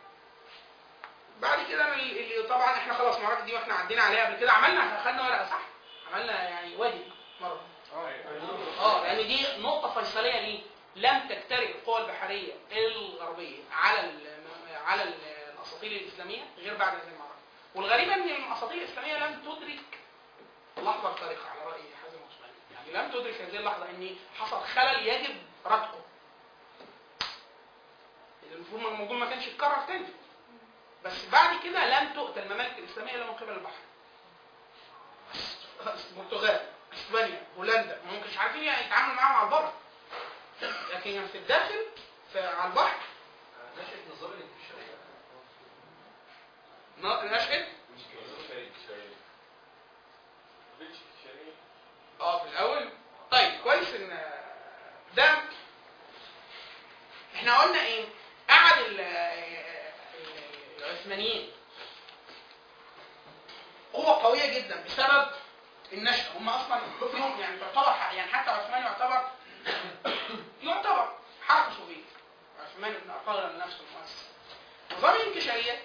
S1: بعد كده أنا ال- ال- طبعا احنا خلاص المراجع دي واحنا عدينا عليها قبل كده عملنا خدنا ورقه صح عملنا يعني واجب مره اه لان دي نقطه فيصليه ليه لم تجترئ القوى البحريه الغربيه على ال على ال- الاساطيل الاسلاميه غير بعد هذه المعركه والغريب ان الاساطيل الاسلاميه لم تدرك اللحظه الفارقه على راي حازم عثماني يعني لم تدرك هذه اللحظه ان حصل خلل يجب ردعه المفروض الموضوع ما كانش يتكرر تاني بس بعد كده لم تؤتى الممالك الاسلاميه الا من قبل البحر البرتغال اسبانيا هولندا ما ممكنش عارفين يعني يتعاملوا معاهم على البر لكن في الداخل في على البحر
S4: نشأة نظام الانتشارية
S1: ن- نشأت اه في الاول طيب كويس ان ده احنا قلنا ايه قعد ال- ال- العثمانيين قوة قوية جدا بسبب النشأة هم اصلا فيهم يعني تعتبر ح- يعني حتى عثمان يعتبر يعتبر حركة صوفية عثمان بن أرطغرل نفسه المؤسس نظام الانكشارية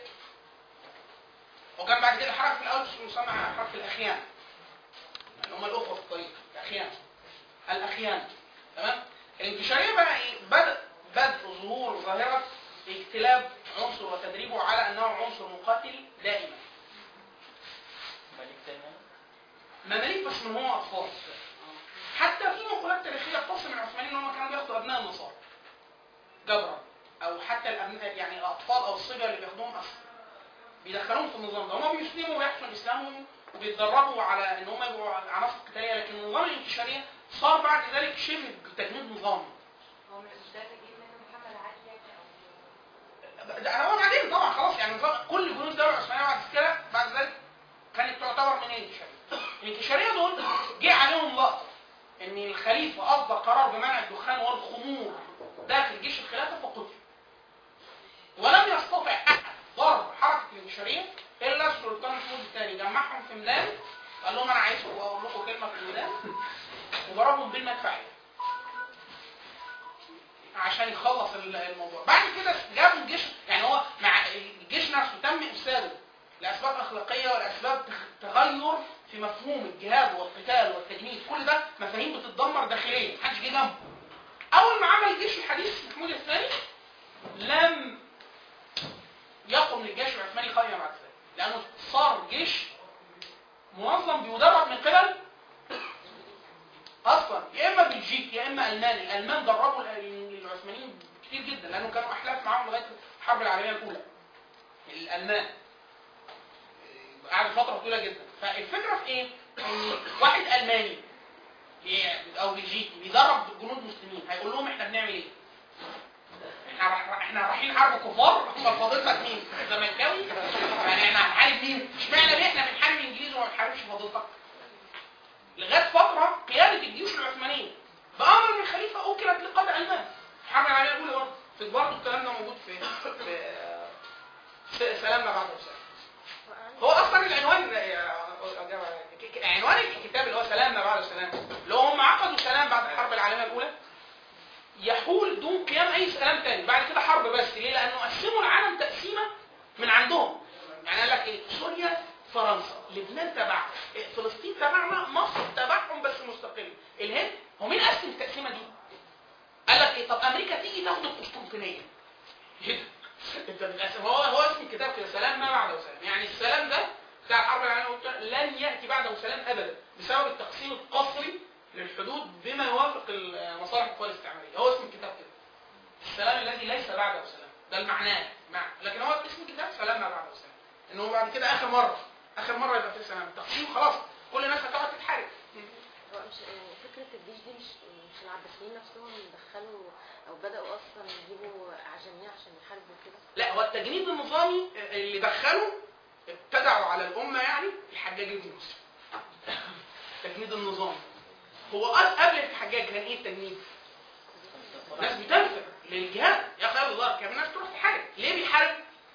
S1: وكان بعد كده حركة في الأول مسمى حركة الأخيان اللي هم الأخوة في الطريق الأخيان الأخيان تمام الانكشارية بقى إيه بدأ بدء ظهور ظاهرة اجتلاب عنصر وتدريبه على أنه عنصر مقاتل دائما
S5: ملك تاني
S1: مماليك بس من هو أطفال حتى في مقولات تاريخية بتصل من العثمانيين ان هم كانوا بياخدوا ابناء النصارى جبرا او حتى الابناء يعني الاطفال او الصبية اللي بياخدوهم اسر بيدخلوهم في النظام ده هم بيسلموا ويحسن اسلامهم وبيتدربوا على ان هم يبقوا عناصر قتاليه لكن النظام الانتشاريه صار بعد ذلك شبه تجنيد نظامي
S2: هو مش ده اللي جه منه محمد علي يعني او
S1: ده هو بعدين طبعا خلاص يعني نظام كل جنود الدوله العثمانيه بعد كده بعد ذلك كانت تعتبر من الانتشاريه. الانتشاريه دول جه عليهم لقطه ان الخليفه اصدر قرار بمنع الدخان والخمور داخل جيش الخلافه فقتل. ولم يستطع احد ضرب حركه الانتشاريه الا السلطان محمود الثاني جمعهم في ميدان قال لهم انا عايزكم اقول لكم كلمه في الميدان وضربهم بالمدفعيه. عشان يخلص ال- الموضوع بعد كده جابوا الجيش يعني هو مع الجيش نفسه تم افساده لاسباب اخلاقيه ولاسباب تخ- تغير في مفهوم الجهاد والقتال والتجنيد كل ده مفاهيم بتتدمر داخليا محدش جه جنبه اول ما عمل الجيش الحديث محمود الثاني لم يقم للجيش العثماني قائمه بعد ذلك لانه صار جيش منظم بيدرب من قبل اصلا يا اما بلجيك يا اما الماني الالمان دربوا ال- العثمانيين كتير جدا لانه كانوا احلاف معاهم لغايه الحرب العالميه الاولى الالمان قعدوا فتره طويله جدا فالفكره في ايه؟ ان واحد الماني بي- او بلجيكي بيدرب جنود مسلمين هيقول لهم احنا بنعمل ايه؟ احنا راح- احنا رايحين حرب كفار امال فاضلتك مين؟ زملكاوي؟ يعني احنا هنحارب مين؟ اشمعنى ليه احنا بنحارب الانجليز وما بنحاربش فاضلتك؟ لغايه فتره قياده الجيوش العثمانيه بامر من الخليفه اوكلت لقاده المان الحرب العالميه الاولى برضه في برضه الكلام ده موجود في في في سلام ما بعد وسلام هو اصلا العنوان عنوان الكتاب اللي هو سلام ما بعد سلام اللي هو هم عقدوا سلام بعد الحرب العالميه الاولى يحول دون قيام اي سلام تاني بعد كده حرب بس ليه؟ لانه قسموا العالم تقسيمه من عندهم يعني قال لك ايه سوريا فرنسا لبنان تبعنا إيه، فلسطين تبعنا مصر تبعهم بس مستقل الهند هو مين قسم التقسيمه دي؟ قال لك ايه طب امريكا تيجي تاخد القسطنطينيه ايه ده؟ انت بتقسم هو هو اسم الكتاب كده سلام ما بعده سلام يعني السلام ده بتاع الحرب العالميه الأولى لن ياتي بعده سلام ابدا بسبب التقسيم القسري للحدود بما يوافق المصالح القوى الاستعماريه هو اسم الكتاب كده السلام الذي ليس بعده سلام ده المعنى مع لكن هو اسم الكتاب سلام ما بعده سلام ان هو بعد كده اخر مره اخر مره يبقى في سلام تقسيم خلاص كل الناس هتقعد تتحارب
S6: هو مش فكرة الجيش دي مش مش العباسيين نفسهم دخلوا أو بدأوا أصلا يجيبوا أعجمية عشان يحاربوا كده
S1: لا هو التجنيد النظامي اللي دخله ابتدعوا على الامه يعني الحجاج بن يوسف التجنيد النظامي هو أص- قبل الحجاج كان ايه التجنيد؟ ناس بتنفر للجهاد يا خير الله كان الناس تروح تحارب ليه بيحارب؟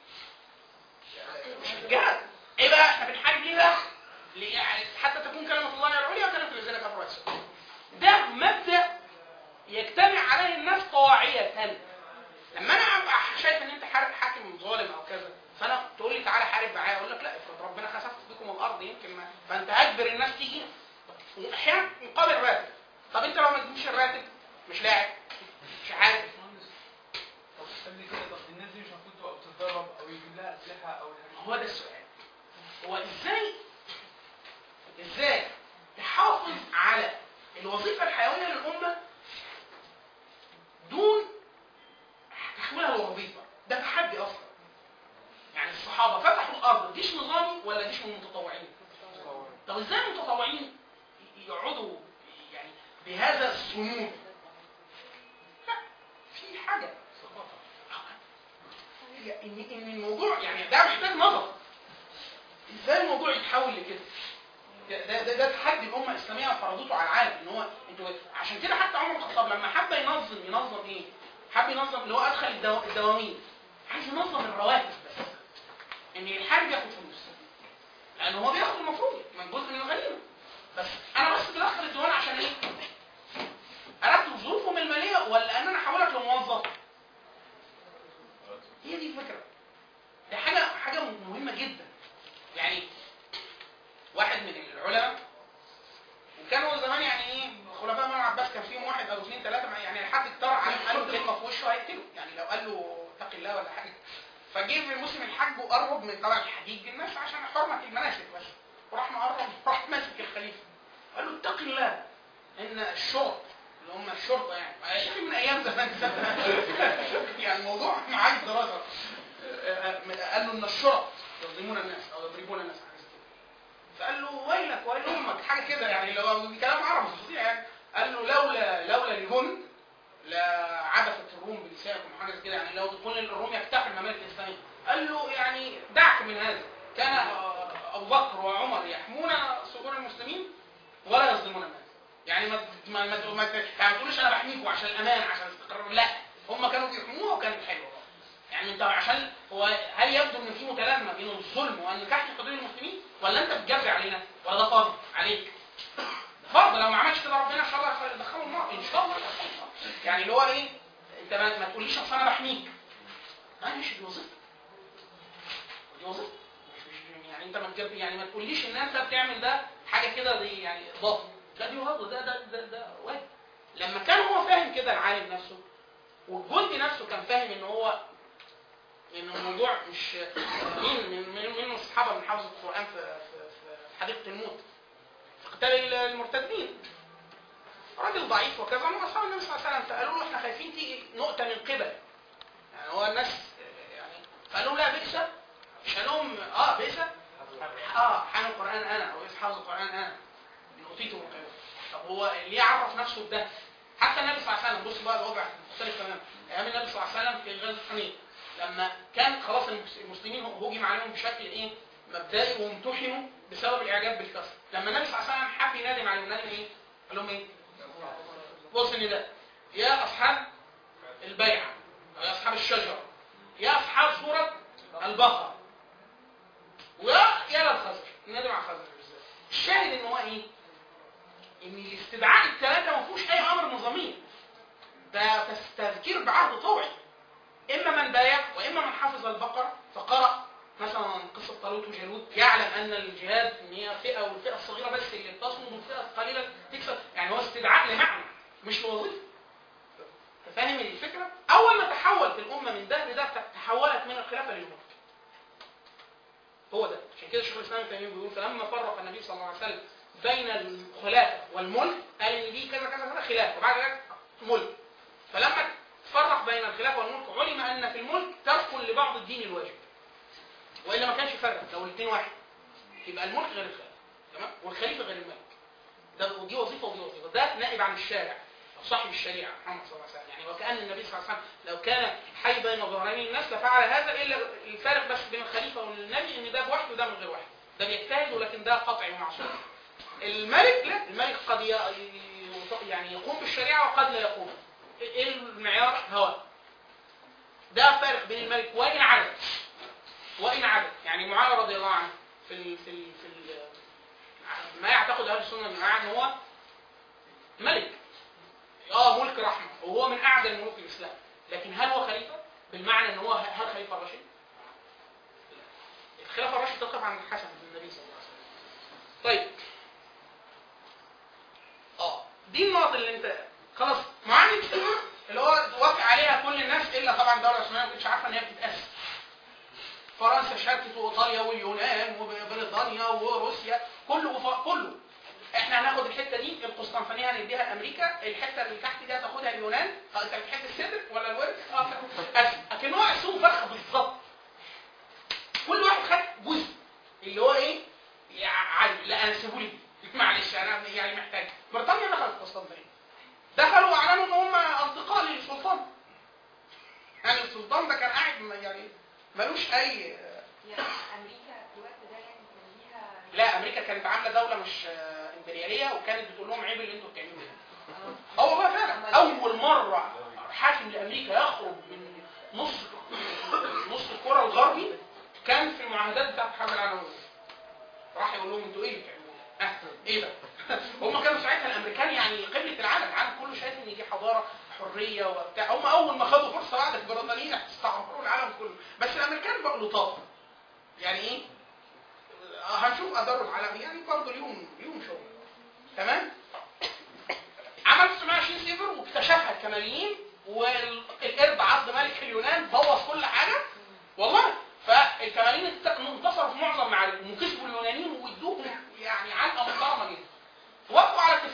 S1: مش الجهاد ايه بقى احنا بنحارب ليه بقى؟ ليه يعني حتى تكون كلمه الله هي العليا وكلمه الذين كفروا السفلى ده مبدا يجتمع عليه الناس طواعية لما انا ابقى شايف ان انت حارب حاكم ظالم او كذا فانا تقول لي تعالى حارب معايا اقول لك لا افرض ربنا خسف بكم الارض يمكن ما فانت اجبر الناس تيجي واحيانا مقابل راتب طب انت لو ما تجيبش الراتب مش لاعب مش عارف
S7: طب استني كده طب الناس دي مش المفروض تبقى بتتدرب او يجيب لها اسلحه او الحاجات
S1: هو ده السؤال هو ازاي ازاي تحافظ على الوظيفه الحيويه للامه دون تحويلها لوظيفه ده تحدي اصلا يعني الصحابه فتحوا الارض جيش نظامي ولا جيش من المتطوعين طب ازاي المتطوعين يقعدوا يعني بهذا الصمود لا في حاجه هي ان ان الموضوع يعني ده محتاج نظر ازاي الموضوع يتحول لكده ده ده ده, ده تحدي الامه الاسلاميه فرضته على العالم ان هو انتوا عشان كده حتى عمر بن الخطاب لما حب ينظم ينظم ايه؟ حب ينظم اللي هو ادخل الدو... الدواوين عايز ينظم الرواتب بس ان الحارب ياخد فلوس لان هو بياخد المفروض من جزء من الغنيمه بس انا بس بدخل الديوان عشان ايه؟ ارتب ظروفهم الماليه ولا ان انا احولك لموظف؟ هي دي الفكره دي حاجه حاجه مهمه جدا يعني واحد من العلماء وكانوا زمان يعني ايه خلفاء بني العباس كان فيهم واحد او اثنين ثلاثه يعني حد اقترح عليه قال له كلمه في وشه هيقتله يعني لو قال له اتق الله ولا حاجه فجه في موسم الحج وقرب من طبعا الحديد الناس عشان حرمه المناسك بس وراح مقرب راح ماسك الخليفه قال له اتق الله ان الشرط اللي هم الشرطه يعني يا اخي من ايام زمان يعني الموضوع معاك دراسه قال له ان الشرط يظلمون الناس او يضربون الناس حاجه زي كده فقال له ويلك ويل امك حاجه كده يعني لو كلام عربي فظيع يعني قال له لولا لولا الجند لعبثت الروم بنسائكم وحاجه زي كده يعني لو تكون الروم يفتحوا الممالك الاسلاميه قال له يعني دعك من هذا كان ابو بكر وعمر يحمون سجون المسلمين ولا يظلمون الناس يعني ما ما ما, ما يعني ما تقولوش انا بحميكم عشان الامان عشان الاستقرار لا هم كانوا بيحموها وكانت حلوه يعني انت عشان هو هل يبدو ان في متلازمه بين الظلم وان تحت حدود المسلمين ولا انت بتجري علينا ولا ده فرض عليك فرض لو ما عملش كده ربنا ان شاء الله يدخله النار ان شاء الله يدخله النار. يعني اللي هو ايه انت ما, ما تقوليش اصل انا بحميك لا مش دي وظيفتك دي وظيفتك مش مش يعني انت ما تجرب يعني ما تقوليش ان انت بتعمل ده حاجه كده دي يعني اضافه لا دي واجب ده ده ده, ده واجب لما كان هو فاهم كده العالم نفسه والجندي نفسه كان فاهم ان هو ان الموضوع مش مين من من من الصحابه من حافظ القران في في في حديقه الموت في قتال المرتدين راجل ضعيف وكذا هم اصحاب النبي صلى الله عليه وسلم فقالوا له احنا خايفين تيجي نقطه من قبل يعني هو الناس يعني فقالوا لا بئس مش قال لهم اه بئس اه حامل القران انا او حافظ القران انا ان اوتيته من قبل طب هو ليه عرف نفسه بده حتى النبي صلى الله عليه وسلم بص بقى الوضع مختلف تماما ايام النبي صلى الله عليه وسلم في غزوه حنين لما كان خلاص المسلمين هجم عليهم بشكل ايه مبدئي وامتحنوا بسبب الاعجاب بالكسر لما النبي صلى الله عليه وسلم حب ينادم عليهم نادم ايه قال لهم ايه بص النداء يا اصحاب البيعه يا اصحاب الشجره يا اصحاب سوره البقره ويا يا الخزر نادم على الخزر بالذات الشاهد ان هو ايه ان الاستدعاء الثلاثه ما فيهوش اي امر نظامي ده تذكير بعهد طوعي اما من بايع واما من حفظ البقره فقرا مثلا قصه طالوت وجالوت يعلم ان الجهاد ان هي فئه والفئه الصغيره بس اللي بتصمد والفئه القليله تكسب يعني هو استدعاء لمعنى مش لوظيفه فاهم الفكره؟ اول ما تحولت الامه من ده لده تحولت من الخلافه للملك هو ده عشان كده شيخ الاسلام ابن تيميه بيقول فلما فرق النبي صلى الله عليه وسلم بين الخلافه والملك قال ان دي كذا كذا كذا خلافه وبعد ذلك ملك فلما فرق بين الخلافه والملك علم ان في الملك ترك لبعض الدين الواجب والا ما كانش يفرق لو الاثنين واحد يبقى الملك غير الخلافه تمام والخليفه غير الملك ده ودي وظيفه ودي وظيفه ده نائب عن الشارع أو صاحب الشريعه محمد صلى الله عليه وسلم يعني وكان النبي صلى الله عليه وسلم لو كان حي بين ظهرين الناس لفعل هذا الا الفارق بس بين الخليفه والنبي ان ده بوحي وده من غير وحي ده بيجتهد ولكن ده قطعي ومعصوم الملك لا الملك قد ي- ي- يعني يقوم بالشريعه وقد لا يقوم ايه المعيار هوى ده فرق بين الملك وان عدل وان عدل يعني معاويه رضي الله عنه في ال في ال في ال ما يعتقد اهل السنه والجماعه ان هو ملك اه ملك رحمه وهو من اعدل ملوك الاسلام لكن هل هو خليفه بالمعنى ان هو هل خليفه راشد الخلافه الراشد تقف عند الحسن بن النبي صلى الله عليه وسلم طيب اه دي النقط اللي انت خلاص معاهده السلم اللي هو وافق عليها كل الناس الا طبعا الدوله العثمانيه ما كانتش عارفه ان هي بتتاسس فرنسا شاركت وايطاليا واليونان وبريطانيا وروسيا كله وف- كله احنا هناخد الحته دي القسطنطينيه هنديها لامريكا الحته اللي تحت دي هتاخدها اليونان اه انت بتحب الصدر ولا الورك اه تاخد لكن هو قسمهم فرخه بالظبط كل واحد خد جزء اللي هو ايه يعني لا انا سيبوا لي معلش انا يعني محتاج بريطانيا دخلت القسطنطينيه دخلوا واعلنوا ان هم اصدقاء للسلطان يعني السلطان ده كان قاعد ما- يعني ملوش اي
S2: يعني امريكا في الوقت ده يعني كان ليها
S1: لا امريكا كانت عامله دوله مش آه، امبرياليه وكانت بتقول لهم عيب اللي انتوا بتعملوه ده
S2: آه.
S1: اه والله فعلا اول مره حاكم لامريكا يخرج من نص نص الكره الغربي كان في المعاهدات بتاعت الحرب العالميه الأولى. راح يقول لهم انتوا ايه اللي بتعملوه ده؟ اه ايه ده هم كانوا ساعتها الامريكان يعني قبله العالم العالم كله شايف ان دي حضاره حريه وبتاع هم اول ما خدوا فرصه بعد البريطانيين استعمروا العالم كله بس الامريكان بقوا لطاف يعني ايه آه، هنشوف اثار العالم يعني برضه ليهم ليهم شغل تمام عمل 920 سيفر واكتشفها الكماليين والقرد عض ملك اليونان بوظ كل حاجه والله فالكماليين انت- انتصروا في معظم معاركهم وكسبوا اليونانيين وادوهم يعني علقه محترمه جدا وافقوا على اتفاقيه بعد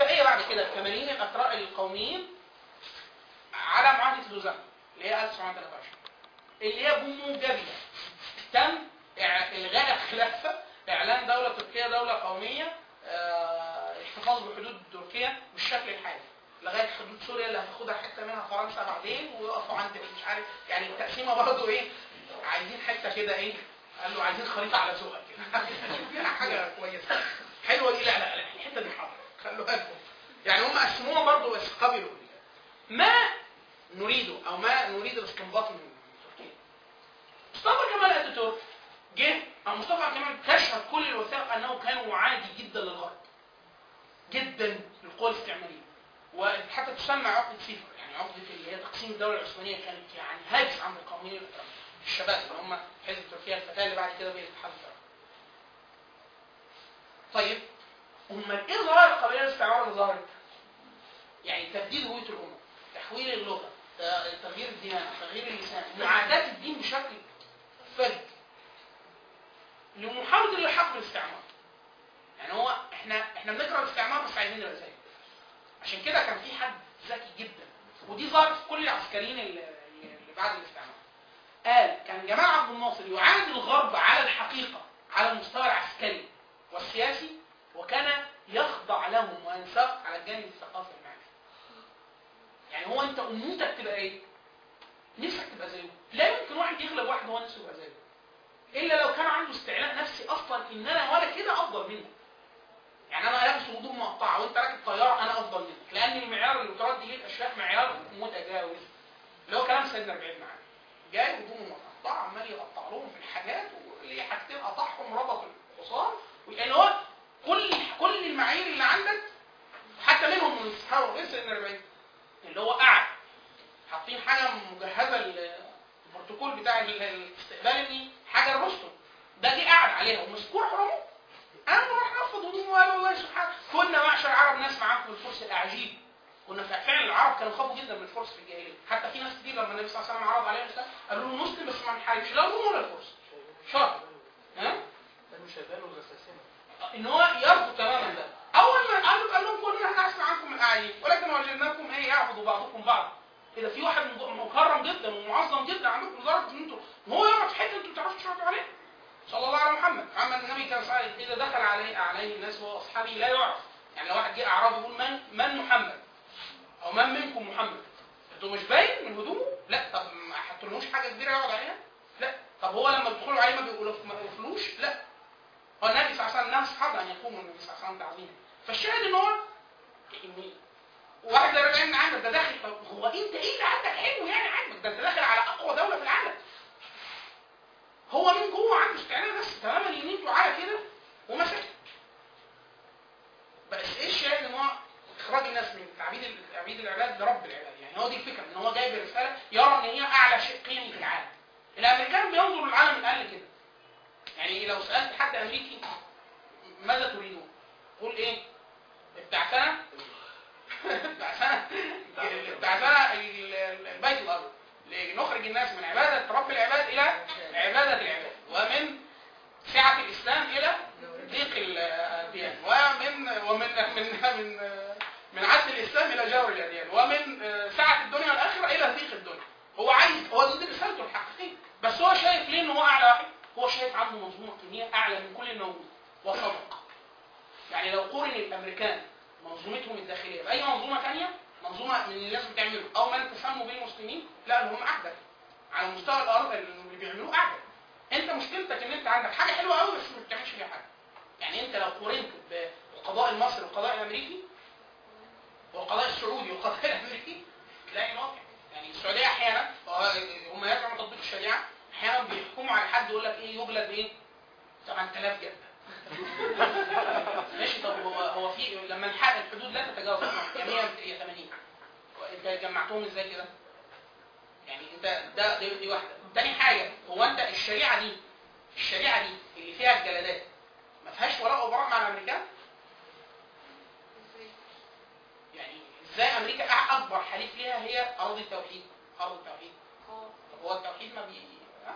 S1: كده الكماليين الاتراك القوميين على معاهده لوزان اللي هي 1923 اللي هي بموجبها تم إع- الغاء الخلافه اعلان دوله تركيه دوله قوميه آه، احتفاظ بحدود تركيا بالشكل الحالي لغايه حدود سوريا اللي هتاخدها حته منها فرنسا بعدين ويقفوا عند مش عارف يعني التقسيمه برضه ايه عايزين حته كده ايه قال له عايزين خريطه على ذوقك كده فيها حاجه كويسه حلوه دي لا لا لا الحته دي حاضر خلوها لكم يعني هم قسموها برضه بس قبلوا ما نريده او ما نريد الاستنباط من تركيا مصطفى كمال اتاتورك جه او مصطفى كمال كشف كل الوثائق انه كان معادي جدا للغرب جدا للقوى الاستعماريه وحتى تسمى عقده سيفر يعني عقده اللي هي تقسيم الدوله العثمانيه كانت يعني هاجس عند القوميين الاتراك الشباب اللي هم حزب تركيا الفتاه اللي بعد كده بقى الاتحاد الاتراك طيب امال ايه ظواهر القبيله الاستعمار اللي ظهرت؟ يعني تبديل هويه الامه تحويل اللغه ت- تغيير الديانه تغيير اللسان معاداه الدين بشكل فرد لمحاوله الالحاق بالاستعمار يعني هو احنا احنا بنكره الاستعمار بس عايزين نبقى زيه عشان كده كان في حد ذكي جدا ودي ظهرت في كل العسكريين اللي, اللي بعد الاستعمار قال كان جمال عبد الناصر يعاند الغرب على الحقيقه على المستوى العسكري والسياسي وكان يخضع لهم وينساق على الجانب الثقافي والمعرفي يعني هو انت امنيتك تبقى ايه؟ نفسك تبقى زيه لا يمكن واحد يغلب واحد هو نفسه يبقى زيه الا لو كان عنده استعلاء نفسي اصلا ان انا ولا كده افضل منك يعني انا لابس هدوم مقطعه وانت راكب طياره انا افضل منك لان المعيار اللي بترد ليه الاشياء معيار متجاوز اللي هو كلام سيدنا ربيع معانا جاي هدومه مقطعه عمال يقطع لهم في الحاجات واللي حاجتين قطعهم ربط الحصان يعني هو كل كل المعايير اللي عندك حتى منهم من الصحابه غير سيدنا ربيع اللي هو قعد حاطين حاجه مجهزه ال- البروتوكول بتاع ال- الاستقبال اني حاجه الرستم ده جه قعد عليها ومذكور حرمه انا راح نفض هدومه وقال والله سبحان كنا معشر عرب ناس معاكم في الفرس الاعاجيب كنا فع- فعلا العرب كانوا خافوا جدا من الفرس في الجاهليه حتى في ناس كتير لما النبي صلى الله عليه وسلم عرض عليهم الاسلام قالوا له نسلم بس ما نحاربش لا الروم ولا الفرس شرط ها
S3: كانوا شغالوا غساسين
S1: ان هو يرفض تماما ده اول ما قالوا قال لهم كنا احنا احسن عنكم من الاعاجيب ولكن وجدناكم ايه يعبدوا بعضكم بعض اذا في واحد مكرم جدا ومعظم جدا عندكم لدرجه ان انتوا وهو يقعد في حته انتوا ما تعرفوش تشربوا عليه صلى الله على محمد محمد النبي كان صحيح اذا دخل عليه عليه الناس وهو اصحابه لا يعرف يعني لو واحد جه اعرابي يقول من من محمد او من منكم محمد انتوا مش باين من هدومه لا طب ما حطلوش حاجه كبيره يقعد عليها لا طب هو لما بيدخلوا عليه ما بيقولوا ما بيقفلوش لا هو النبي صلى الله عليه وسلم نهى الصحابه ان يقوموا النبي صلى الله عليه وسلم تعظيما فالشاهد ان هو ان واحد زي ربيع بن عامر ده داخل طب هو انت ايه اللي عندك حلو يعني عاجبك ده انت داخل على اقوى دوله في العالم هو من جوه عنده استعداد بس تماما ان انتوا على كده ومسك بس ايه الشاهد ان هو اخراج الناس من تعبيد تعبيد العباد لرب العباد يعني هو دي الفكره ان هو جايب رساله يرى ان هي اعلى شيء قيمي في العالم الامريكان بينظروا للعالم من اقل كده يعني لو سالت حد امريكي ماذا تريدون؟ قول ايه؟ التعسنه التعسنه التعسنه ال- ال- البيت الارض لنخرج الناس من عباده رب العباد الى عباده العباد ومن سعه الاسلام الى ضيق الاديان ومن ومن من من من عدل الاسلام الى جور الاديان ومن سعه الدنيا والاخره الى ضيق الدنيا هو عايز هو دي رسالته الحقيقيه بس هو شايف ليه ان هو اعلى واحد هو شايف عنده منظومه كيمياء اعلى من كل الموجود وصدق يعني لو قورن الامريكان منظومتهم الداخليه باي منظومه ثانيه منظومه من الناس بتعمله او من تسموا بالمسلمين لا هم اعدل على مستوى الارض اللي بيعملوه اعدل انت مشكلتك ان انت عندك حاجه حلوه قوي بس ما بتعملش فيها حاجه يعني انت لو قارنت بالقضاء المصري والقضاء الامريكي والقضاء السعودي والقضاء الامريكي تلاقي الواقع يعني السعوديه احيانا هم يزعموا تطبيق الشريعه احيانا بيحكموا على حد يقول لك ايه يجلد ايه 8000 جلده ماشي طب هو هو في لما الحق الحدود لا تتجاوز يا 100 يا 80 انت جمعتهم ازاي كده؟ يعني انت ده دي, دي واحده تاني حاجه هو انت الشريعه دي الشريعه دي اللي فيها الجلدات ما فيهاش ولاء وبراء مع الامريكان يعني ازاي امريكا أع- اكبر حليف ليها هي اراضي التوحيد ارض التوحيد طب هو التوحيد ما بي ها؟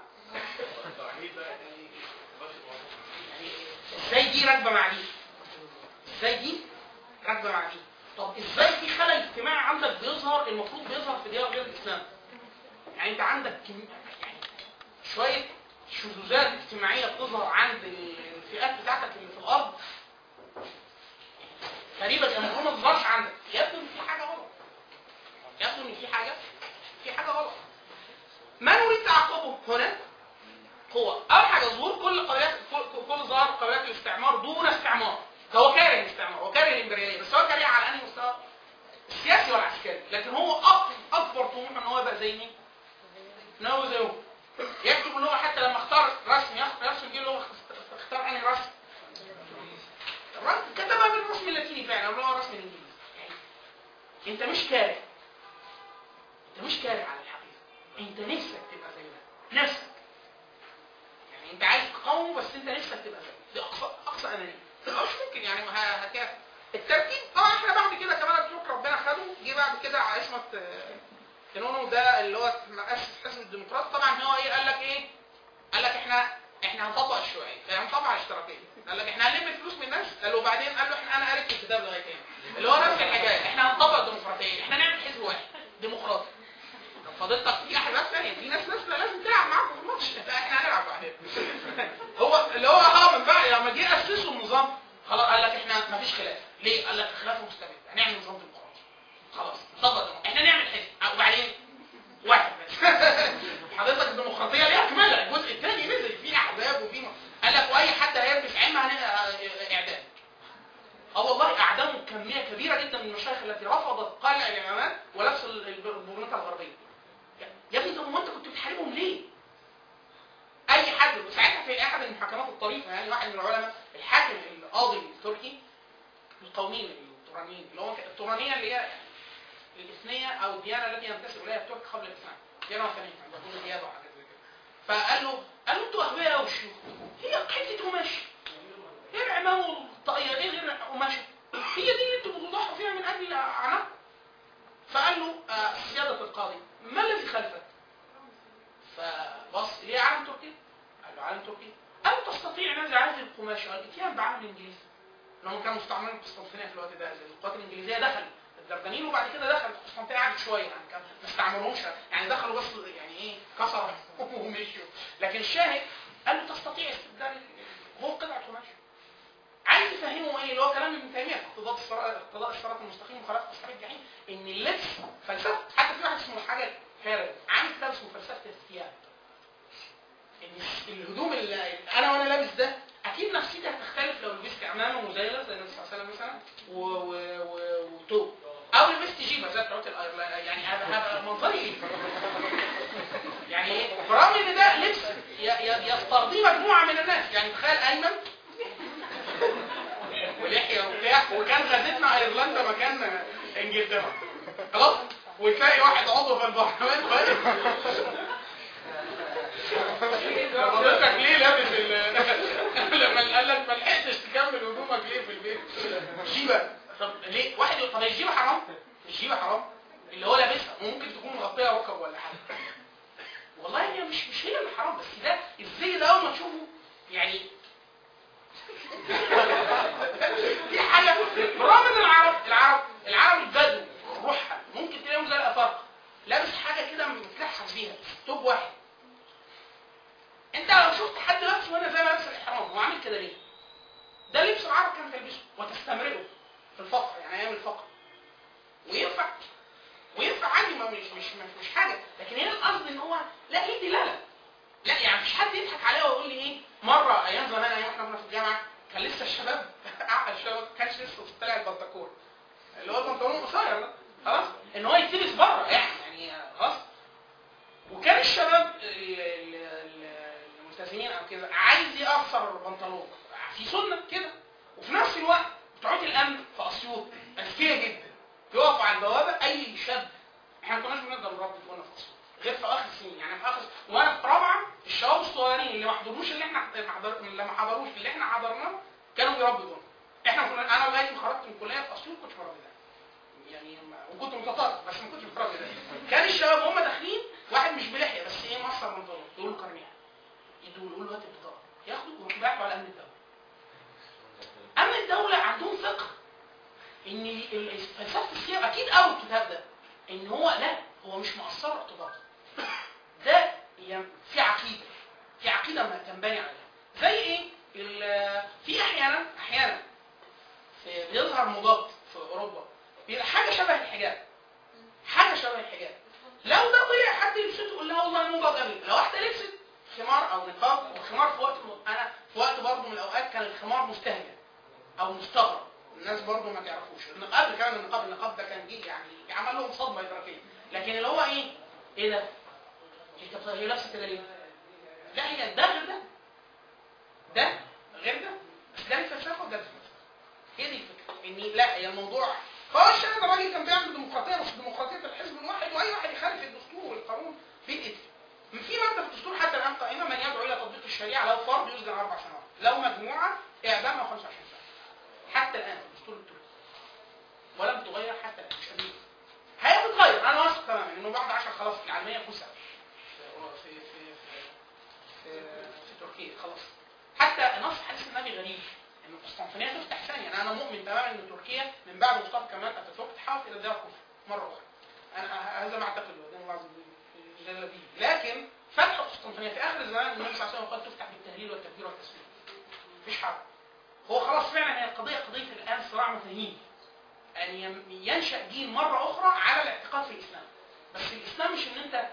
S1: يعني ازاي دي راكبه مع دي ازاي دي راكبه مع دي طب ازاي في خلل اجتماعي عندك بيظهر المفروض بيظهر في ديار غير الاسلام يعني انت عندك كم... يعني شويه شذوذات اجتماعيه بتظهر عند الفئات بتاعتك اللي في الارض غريبه دي المفروض ما تظهرش عندك يبدو ان في حاجه غلط يبدو ان في حاجه في حاجه غلط ما نريد تعقبه هنا هو اول حاجه ظهور كل قبيلات كل, كل ظهر قبيلات الاستعمار دون استعمار هو كاره الاستعمار هو كاره الامبرياليه بس هو كاره على انهي مستوى السياسي والعسكري لكن هو أك- اكبر طموح ان هو يبقى زي مين؟ ان هو زيهم يكتب ان هو حتى لما اختار رسم يخ- يرسم ايه اللي هو اخت- اختار انهي رسم؟ الرسم كتبها بالرسم اللاتيني فعلا اللي هو الرسم الانجليزي يعني انت مش كاره انت مش كاره على الحقيقه انت نفسك تبقى زي ده نفسك يعني انت عايز تقاومه بس انت نفسك تبقى زيه دي اقصى اقصى انانيه مش ممكن يعني ما ه- هتعرف الترتيب طبعا احنا بعد كده كمان اترك ربنا خده جه بعد كده على اسمه كانونو ده اللي هو مؤسس حزب الديمقراط طبعا هو ايه قال لك ايه؟ قال لك احنا احنا هنطبق الشيوعيه يعني هنطبق الاشتراكيه قال لك احنا هنلم فلوس من الناس قال له وبعدين قال له احنا انا قريت في الكتاب لغايه هنا اللي هو نفس الحكايه احنا هنطبق الديمقراطيه احنا نعمل حزب واحد ديمقراطي طب فضيلتك في احزاب ثانيه في ناس ناس لازم تلعب معاكم في الماتش لا احنا هنلعب بعدين هو اللي هو اه من بعد لما جه اسسوا النظام خلاص قال لك احنا مفيش خلاف ليه؟ قال لك الخلاف مستمر هنعمل نظام ديمقراطي خلاص طبق احنا نعمل حزب وبعدين واحد بس حضرتك الديمقراطيه ليها كمال الجزء الثاني نزل فيه احزاب وفيه م- قال لك واي حد هيلبس علم هن- اعدام اه والله اعداموا كميه كبيره جدا من المشايخ التي رفضت قلع الامامات ولبس ال- الب- البرنيطه الغربيه يا ابني طب هو انت كنت بتحاربهم ليه؟ اي حد ساعتها في احد المحاكمات الطريفه يعني واحد من العلماء الحاكم القاضي التركي القوميين التورانيين اللي هو التورانيه اللي هي الاثنيه او الديانه التي ينتسب اليها الترك قبل الاسلام ديانه وثنيه عند كل ديانه وحاجات زي كده فقال له قال له انتوا اغبياء قوي الشيوخ هي حته قماش ايه العمامه والطاقيه ايه غير قماشه هي دي اللي انتوا بتضحوا فيها من اجل عناق فقال له آه سياده القاضي ما الذي خلفك؟ فبص ليه علم تركي؟ قال له علم تركي قال له تستطيع نزع هذه القماشه قال اتيان بعلم الانجليزي لانهم كانوا مستعمرين القسطنطينيه في الوقت ده القوات الانجليزيه دخلت الدردنيل وبعد كده دخل القسطنطينيه قعدت شويه يعني كان ما استعمروش يعني دخلوا بس يعني ايه كسروا ومشيوا لكن الشاهد قال له تستطيع استبدال هو قطعه قماش عايز يفهمه ايه اللي هو كلام ابن تيميه في اقتضاء الصراط اقتضاء الصراط المستقيم وخلافه اصحاب الجحيم ان اللبس فلسفه حتى في واحد اسمه حاجه هيرل عامل كتاب اسمه فلسفه الثياب ان الهدوم اللي انا وانا لابس ده اكيد نفسيتي هتختلف لو لبست عمامه مزيله زي النبي صلى الله عليه وسلم مثلا و- و- و- وتوب او لبست جيبه زي بتوع الايرلاند يعني هبقى هبقى منظري ايه؟ يعني ايه؟ برغم ان ده لبس ي- ي- يسترضيه مجموعه من الناس يعني تخيل ايمن ولحيه وبتاع وكان غزتنا ايرلندا مكان انجلترا خلاص وتلاقي واحد عضو في البرلمان واقف حضرتك ليه لابس ال لما قال لك ما لحقتش تكمل هدومك ليه في البيت؟ جيبه طب ليه؟ واحد يقول طب هي الجيبه حرام؟ الجيبه حرام؟ اللي هو لابسها ممكن تكون مغطيه ركب ولا حاجه والله هي مش مش هي اللي حرام بس ده الزي ده اول ما تشوفه يعني دي حاجه برغم ان العرب العرب العرب البدو روحها ممكن تلاقيهم زي الافارقه لابس حاجه كده متلحس بيها توب واحد انت لو شفت حد لابس وانا زي ما لابس الاحرام هو عامل كده ليه؟ ده لبس العرب كانت تلبسه وتستمرئه في الفقر يعني ايام الفقر وينفع وينفع عادي ما مش مش مش, مش حاجه لكن هنا القصد ان هو لا ليه دلاله لا يعني مفيش حد يضحك عليا ويقول لي ايه مره ايام زمان ايام احنا كنا في الجامعه كان لسه الشباب اعقل الشباب ما كانش لسه طلع البنطلون اللي هو البنطلون قصير ده خلاص ان هو يتلبس بره يعني يعني خلاص وكان الشباب ال- ال- ال- الملتزمين او كده عايز يقصر البنطلون في سنه كده وفي نفس الوقت بتوع الامن في اسيوط اذكياء جدا يقفوا على البوابه اي شاب احنا ما كناش بنقدر نربي وانا في اسيوط غير في اخر السنين يعني في اخر وانا في رابعه الشباب الصغيرين اللي ما حضروش اللي احنا ما حضر- اللي ما حضروش اللي احنا حضرناه كانوا بيربوا دول احنا كنا انا لغايه ما خرجت من الكليه في اسيوط كنت بربي ده يعني ما- وكنت متطرف بس ما كنتش بربي ده كان الشباب هم داخلين واحد مش بلحيه بس ايه مصر بنطلون يقول له كرنيها يدوا له يقول له هات البطاقه ياخده ويروح باعته على امن الدوله امن الدوله عندهم فقه ان ان ال- ال- فلسفه السير اكيد قروا الكتاب ده ان هو لا هو مش مؤثر ارتباطا ده ين- في عقيده في عقيده ما تنبني عليها زي ايه ال- في احيانا احيانا في بيظهر مضاد في اوروبا بيبقى حاجه شبه الحجاب حاجه شبه الحجاب لو ده طلع حد يلبسه يقول لها والله مضاد قوي لو واحده لبست خمار او نقاب والخمار في وقت انا في وقت برضه من الاوقات كان الخمار مستهجن او مستغرب الناس برضه ما تعرفوش النقاب كمان النقاب النقاب ده كان جه يعني عمل لهم صدمه ادراكيه لكن اللي هو ايه ايه ده هي طب هي لابسه كده ليه لا هي ده غير ده ده غير ده بس ده الفلسفه وده الفلسفه هي دي الفكره ان لا هي الموضوع هو الشاهد الراجل كان بيعمل ديمقراطيه بس ديمقراطيه الحزب الواحد واي واحد يخالف الدستور والقانون بيتقتل في ماده في الدستور حتى الان قائمه من يدعو الى تطبيق الشريعه لو فرد يسجن اربع سنوات لو مجموعه اعدام او 25 سنه حتى الان في الدستور التركي ولم تغير حتى الان مش قديم هي بتتغير انا واثق تماما انه بعد 10 خلاص العالميه كسرت في في في في, في تركيا خلاص حتى نص حديث النبي غريب ان القسطنطينيه تفتح ثانيه انا انا مؤمن تماما ان تركيا من بعد مصطفى كمال اتاتورك تحاول الى دار كفر مره اخرى انا هذا ما اعتقد وده الله عز وجل جل به لكن فتح القسطنطينيه في اخر الزمان النبي صلى الله عليه وسلم قال تفتح بالتهليل والتكبير والتسليم مفيش حرب هو خلاص فعلا هي القضيه قضيه الان صراع مفاهيم ان يم- ينشا دين مره اخرى على الاعتقاد في الاسلام بس الاسلام مش ان انت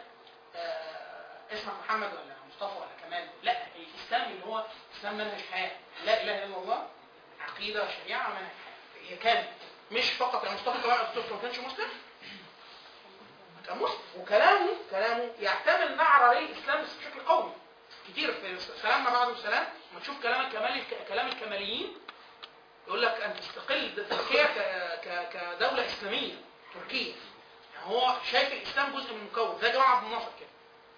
S1: آه، اسمك محمد ولا مصطفى ولا كمال لا الاسلام اللي هو اسلام منهج حياه لا اله الا الله عقيده وشريعه ومنهج حياه هي كامل مش فقط يعني مصطفى كمال اتاتورك ما كانش مسلم كان مسلم وكلامه كلامه يحتمل نعرة للاسلام بس بشكل قوي كتير في سلام ما بعده سلام لما تشوف كلام الكمال كلام الكماليين يقول لك ان تستقل تركيا ك- ك- كدوله اسلاميه تركيا يعني هو شايف الاسلام جزء من المكون زي جماعه عبد الناصر كده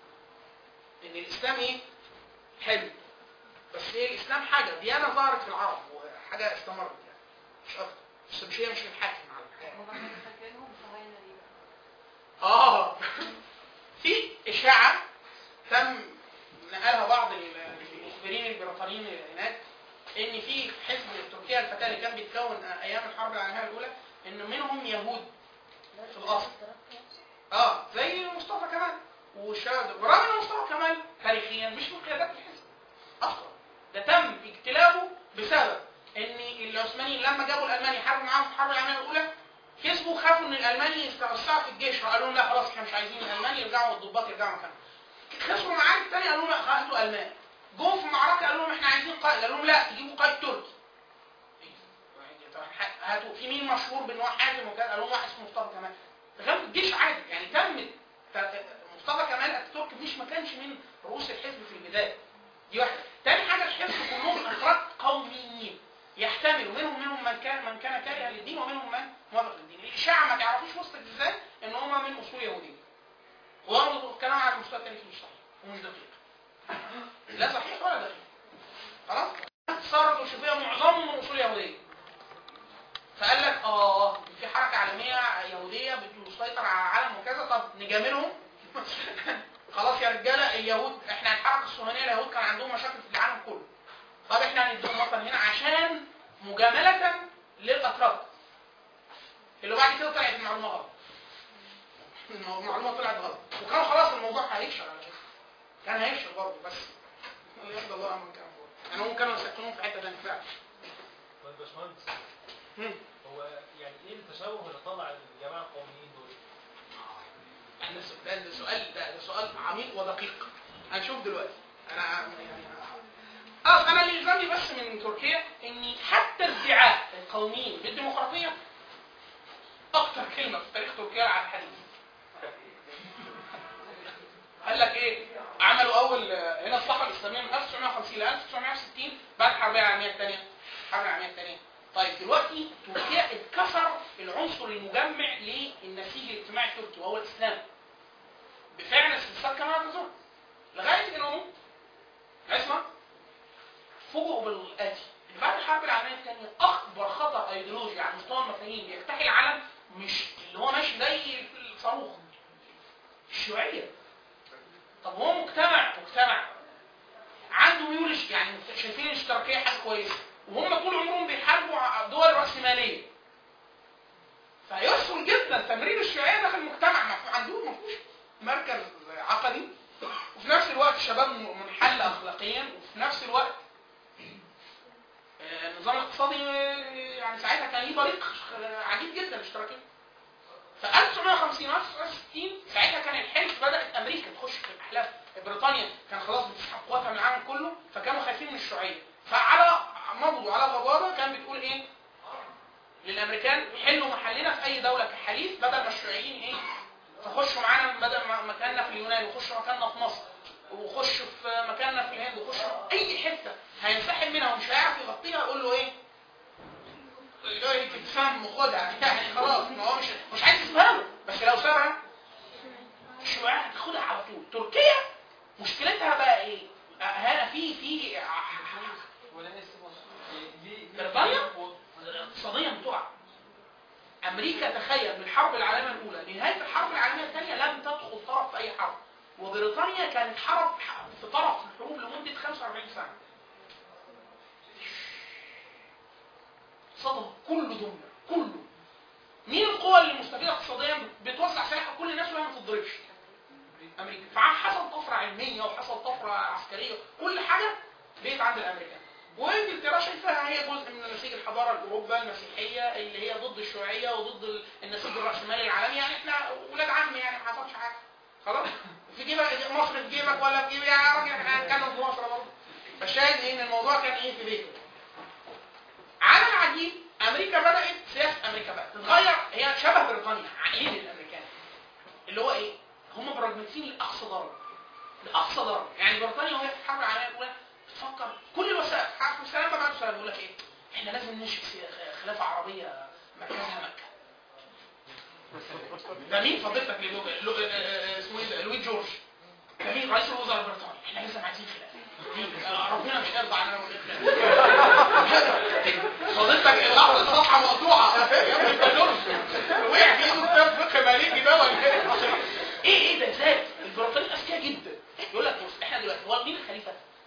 S1: ان الاسلام ايه حلو بس ايه الاسلام حاجه ديانه ظهرت في العرب وحاجه استمرت يعني مش اكتر بس مش هي مش الحاكم على الحياه
S2: هم كانوا فاكرينهم صهاينه ليه بقى؟
S1: اه في اشاعه تم نقلها بعض ال- المخبرين البريطانيين هناك ان في حزب تركيا الفتاه اللي كان بيتكون ايام الحرب العالميه الاولى ان منهم يهود في الأصل. اه زي مصطفى كمال وشاد ورغم ان مصطفى كمال تاريخيا مش من قيادات الحزب اصلا ده تم اجتلابه بسبب ان العثمانيين لما جابوا الالمان يحاربوا معاهم في الحرب العالميه الاولى كسبوا خافوا ان الالمان يستوسعوا في الجيش فقالوا لهم لا خلاص احنا مش عايزين الالمان يرجعوا والضباط يرجعوا مكانهم خسروا معارك تانية قالوا لهم لا هاتوا المان جم في معركه قالوا لهم احنا عايزين قائد قالوا لهم لا تجيبوا قائد تركي طب هاتوا في مين مشهور بان هو حازم وكذا قالوا لهم واحد اسمه مصطفى كمال دخلوا في الجيش عادي يعني تم ت- مصطفى كمال اتاتورك مش ما كانش من رؤوس الحزب في البدايه دي واحده تاني حاجه الحزب كلهم افراد قوميين يحتملوا منهم منهم من كان من كان كارها للدين ومنهم من موافق للدين الاشاعه ما تعرفوش وصلت ازاي ان هم من اصول يهوديه وبرضه الكلام على المستوى التاريخي مش صحيح ومش دقيق لا صحيح ولا دقيق خلاص صارت وشوفيه معظمهم من اصول يهوديه فقال لك اه في حركه عالميه يهوديه بتسيطر على العالم وكذا طب نجاملهم خلاص يا رجاله اليهود احنا الحركه الصهيونيه اليهود كان عندهم مشاكل في العالم كله طب احنا هنديهم وطن هنا عشان مجامله للاتراك اللي بعد كده طلعت المعلومه غلط المعلومه طلعت غلط وكان خلاص الموضوع هيفشل على فكره كان هيفشل برضه بس اللي يرضى الله من كان فوق يعني هم كانوا يسكنون في حته ثانيه فعلا
S3: طيب يا باشمهندس
S1: مم.
S3: هو يعني ايه التشوه اللي طلع الجماعه القوميين دول؟
S1: احنا السؤال ده سؤال ده, ده سؤال عميق ودقيق هنشوف دلوقتي انا يعني اه انا اللي يلزمني بس من تركيا اني حتى ادعاء القوميين بالديمقراطيه اكتر كلمه في تاريخ تركيا على الحديث قال لك ايه عملوا اول آه، هنا الصحوه الاسلاميه من 1950 ل 1960 بعد الحرب العالميه الثانيه الحرب العالميه الثانيه طيب دلوقتي تركيا اتكسر العنصر المجمع للنسيج الاجتماعي التركي وهو الاسلام بفعل استفسار كما تظن لغايه انه اسمع فوجئوا بالاتي إن بعد الحرب العالميه الثانيه اكبر خطر ايديولوجي على مستوى المفاهيم بيجتاح العالم مش اللي هو ماشي زي الصاروخ الشيوعيه طب هو مجتمع مجتمع عنده ميول اش- يعني شايفين الاشتراكيه حاجه كويسه وهم طول عمرهم بيحاربوا ع- دول راسماليه مهم جدا تمرير الشيوعيه داخل المجتمع ما في- عندهم ما فيهوش مركز عقدي وفي نفس الوقت شباب م- منحل اخلاقيا وفي نفس الوقت آه، النظام الاقتصادي آه، يعني ساعتها كان ليه بريق آه، عجيب جدا اشتراكي ف 1950 1960 ساعتها كان الحلف بدات امريكا تخش في الاحلاف بريطانيا كان خلاص بتسحب قواتها من العالم كله فكانوا خايفين من الشيوعيه فعلى مضوا على غضاضه كان بتقول ايه للامريكان حلوا محلنا في اي دوله كحليف بدل ما الشيوعيين ايه تخشوا معانا بدل ما مكاننا في اليونان وخشوا مكاننا في مصر وخشوا في مكاننا في الهند وخشوا اي حته هينسحب منها ومش هيعرف يغطيها اقول له ايه؟ يقول له تتفهم وخدها يعني خلاص ما هو مش مش عايز يسيبها له بس لو سابها الشيوعيه هتاخدها على طول تركيا مشكلتها بقى ايه؟ هنا في في
S7: ولا اسمه ليه
S1: بريطانيا اقتصاديا بتقع امريكا تخيل من الحرب العالميه الاولى لنهايه الحرب العالميه الثانيه لم تدخل طرف في اي حرب وبريطانيا كانت حرب في طرف في الحروب لمده 45 سنه اقتصادها كله دمر كله مين القوى اللي مستفيده اقتصاديا بتوزع سلاح على كل الناس وهي ما تتضربش امريكا فحصل طفره علميه وحصل طفره عسكريه كل حاجه بقت عند الامريكان وانجلترا شايفاها هي جزء من نسيج الحضاره الاوروبا المسيحيه اللي هي ضد الشيوعيه وضد ال- النسيج الراسمالي العالمي يعني احنا ولاد عم يعني ما حصلش حاجه خلاص في جيبك مصر في جيبك ولا في جيبي يا راجل احنا هنتكلم في مصر برضه فالشاهد ايه ان الموضوع كان ايه في بيته على العجيب امريكا بدات سياسه امريكا بقى تتغير هي شبه بريطانيا عقلين الامريكان اللي هو ايه هم براجماتيين لاقصى درجه لاقصى درجه يعني بريطانيا وهي في الحرب العالميه الاولى بتفكر كل الوسائل حرب السلام ما بعد السلام يقول لك ايه احنا لازم ننشئ سي- خلافه عربيه مركزها مكه ده مين فضيلتك للو... لو... آه، آه، اسمه ايه ده لويد جورج ده مين رئيس الوزراء البريطاني احنا لازم عايزين خلافه مين؟ آه، ربنا مش هيرضى عننا من غير خلافه فضيلتك اللحظه الصفحه مقطوعه يا ابني ده جورج وقع في ايده كتاب فقه مالكي ده ولا ايه ايه ايه ده ازاي البريطانيين اذكياء جدا يقول لك بص احنا دلوقتي هو مين الخليفه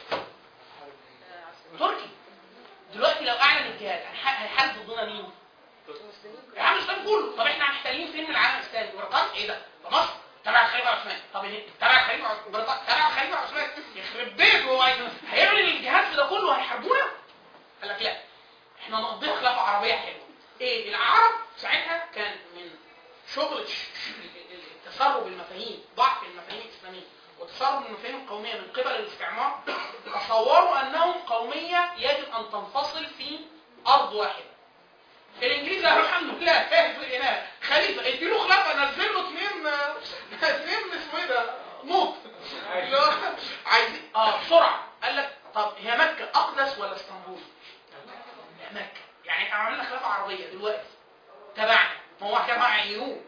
S1: تركي دلوقتي لو اعلن الجهاد هيح- هيحارب ضدنا مين؟ العالم الاسلامي كله طب احنا محتلين فين من العالم الاسلامي؟ بريطانيا ايه ده؟ طب مصر تبع الخليفه العثماني طب ايه؟ تبع الخليفه العث- بريطانيا تبع الخليفه العثماني يخرب بيته هو هي- هيعمل الجهاد في ده كله هيحاربونا؟ قال لك لا احنا نقضيها خلافه عربيه حلوه ايه العرب ساعتها كان من شغل الش- ش- تسرب المفاهيم ضعف المفاهيم الاسلاميه وتسرب المفاهيم القوميه من قبل الاستعمار تصوروا انهم قوميه يجب ان تنفصل في ارض واحده الانجليز قالوا الحمد لله فاهم في الاناء خليفه اديله خلافه نزل له اثنين اثنين اسمه ايه ده موت اللي هو عايزين اه بسرعه قال لك طب هي مكه اقدس ولا اسطنبول؟ لا مكه يعني احنا عملنا خلافه عربيه دلوقتي تبعنا ما هو كانوا هيعينوه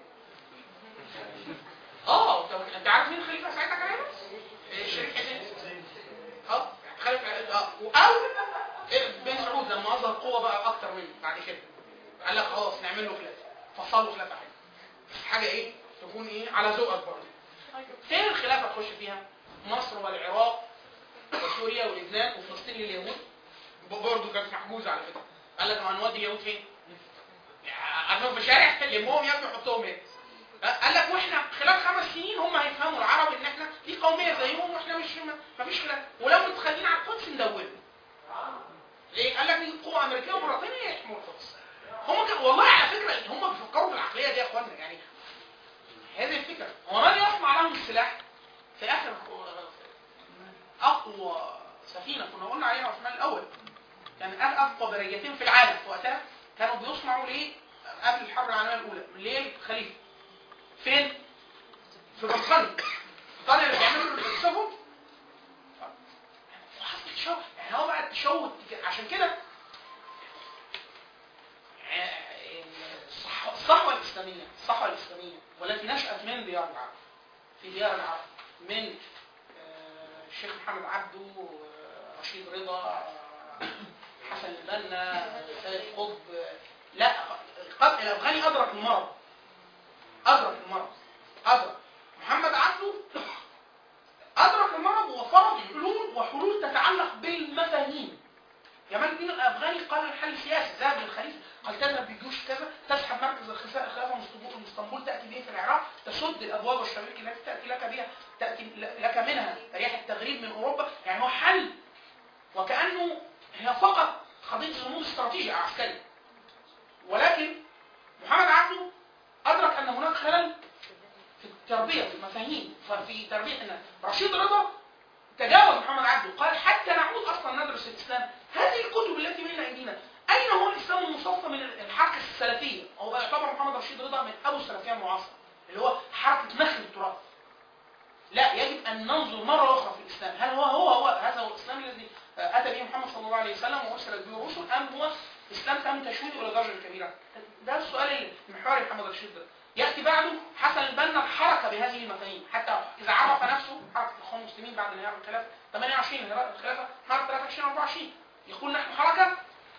S1: اه طب انت عارف مين الخليفه ساعتها كان هنا؟ الشريف حسين اه خليفه اه او بن سعود لما اظهر قوه بقى اكتر منه بعد كده قال لك خلاص نعمل له خلافه فصلوا خلافه حلوه حاجه ايه تكون ايه على ذوقك برضه فين الخلافه تخش فيها مصر والعراق وسوريا ولبنان وفلسطين لليهود برضه كانت محجوزه على فكره قال لك ما هنودي اليهود فين؟ ارميهم في شارع لمهم يا ابني حطهم هنا قال لك واحنا خلال خمس سنين هم هيفهموا العرب ان احنا دي قوميه زيهم واحنا مش ما فيش خلاف ولو متخلين على القدس ندورهم ليه؟ قال لك دي قوه امريكيه وبريطانيه يحموا القدس هم كان والله على فكره هم بيفكروا بالعقليه دي يا اخوانا يعني هذه الفكره هو من يصنع لهم السلاح في اخر اقوى سفينه كنا قلنا عليها عثمان الاول كان اقوى بريتين في العالم في وقتها كانوا بيصنعوا ليه قبل الحرب العالميه الاولى ليه الخليفه فين؟ في بريطانيا بريطانيا اللي بيعملوا السفن وحصل تشوه يعني هو بقى التشوه عشان كده الصح- الصحوة الإسلامية الصحوة الإسلامية والتي نشأت من ديار العرب في ديار العرب من آه، الشيخ محمد عبده آه، رشيد رضا آه، حسن البنا آه، سيد قطب آه، لا قد الأفغاني أدرك المرض أدرك المرض أدرك محمد عبده أدرك المرض وفرض حلول وحلول تتعلق بالمفاهيم جمال الدين الافغاني قال الحل سياسي ذهب للخليفه قال تذهب بجيوش كذا تسحب مركز الخفاء الخلافه من اسطنبول تاتي به في العراق تسد الابواب والشبابيك التي تاتي لك بها تاتي لك منها رياح التغريب من اوروبا يعني هو حل وكانه هي فقط قضيه صمود استراتيجي او عسكري ولكن محمد عبده ادرك ان هناك خلل في التربيه في المفاهيم ففي تربيه الناس رشيد رضا تجاوز محمد عبده قال حتى نعود اصلا ندرس الاسلام هذه الكتب التي بين ايدينا اين هو الاسلام المصفى من الحركه السلفيه هو يعتبر محمد رشيد رضا من ابو السلفيه المعاصره اللي هو حركه نخل التراث لا يجب ان ننظر مره اخرى في الاسلام هل هو هو هو هذا هو الاسلام الذي اتى به محمد صلى الله عليه وسلم وارسلت به الرسل ام هو اسلام تم تشويهه الى درجه كبيره ده السؤال المحوري محمد رشيد ده ياتي بعده حسن البنا الحركه بهذه المفاهيم حتى اذا عرف نفسه حركه الاخوان المسلمين بعد انهيار الخلافه 28 انهيار الخلافه حركه 23 24 يقول نحن حركه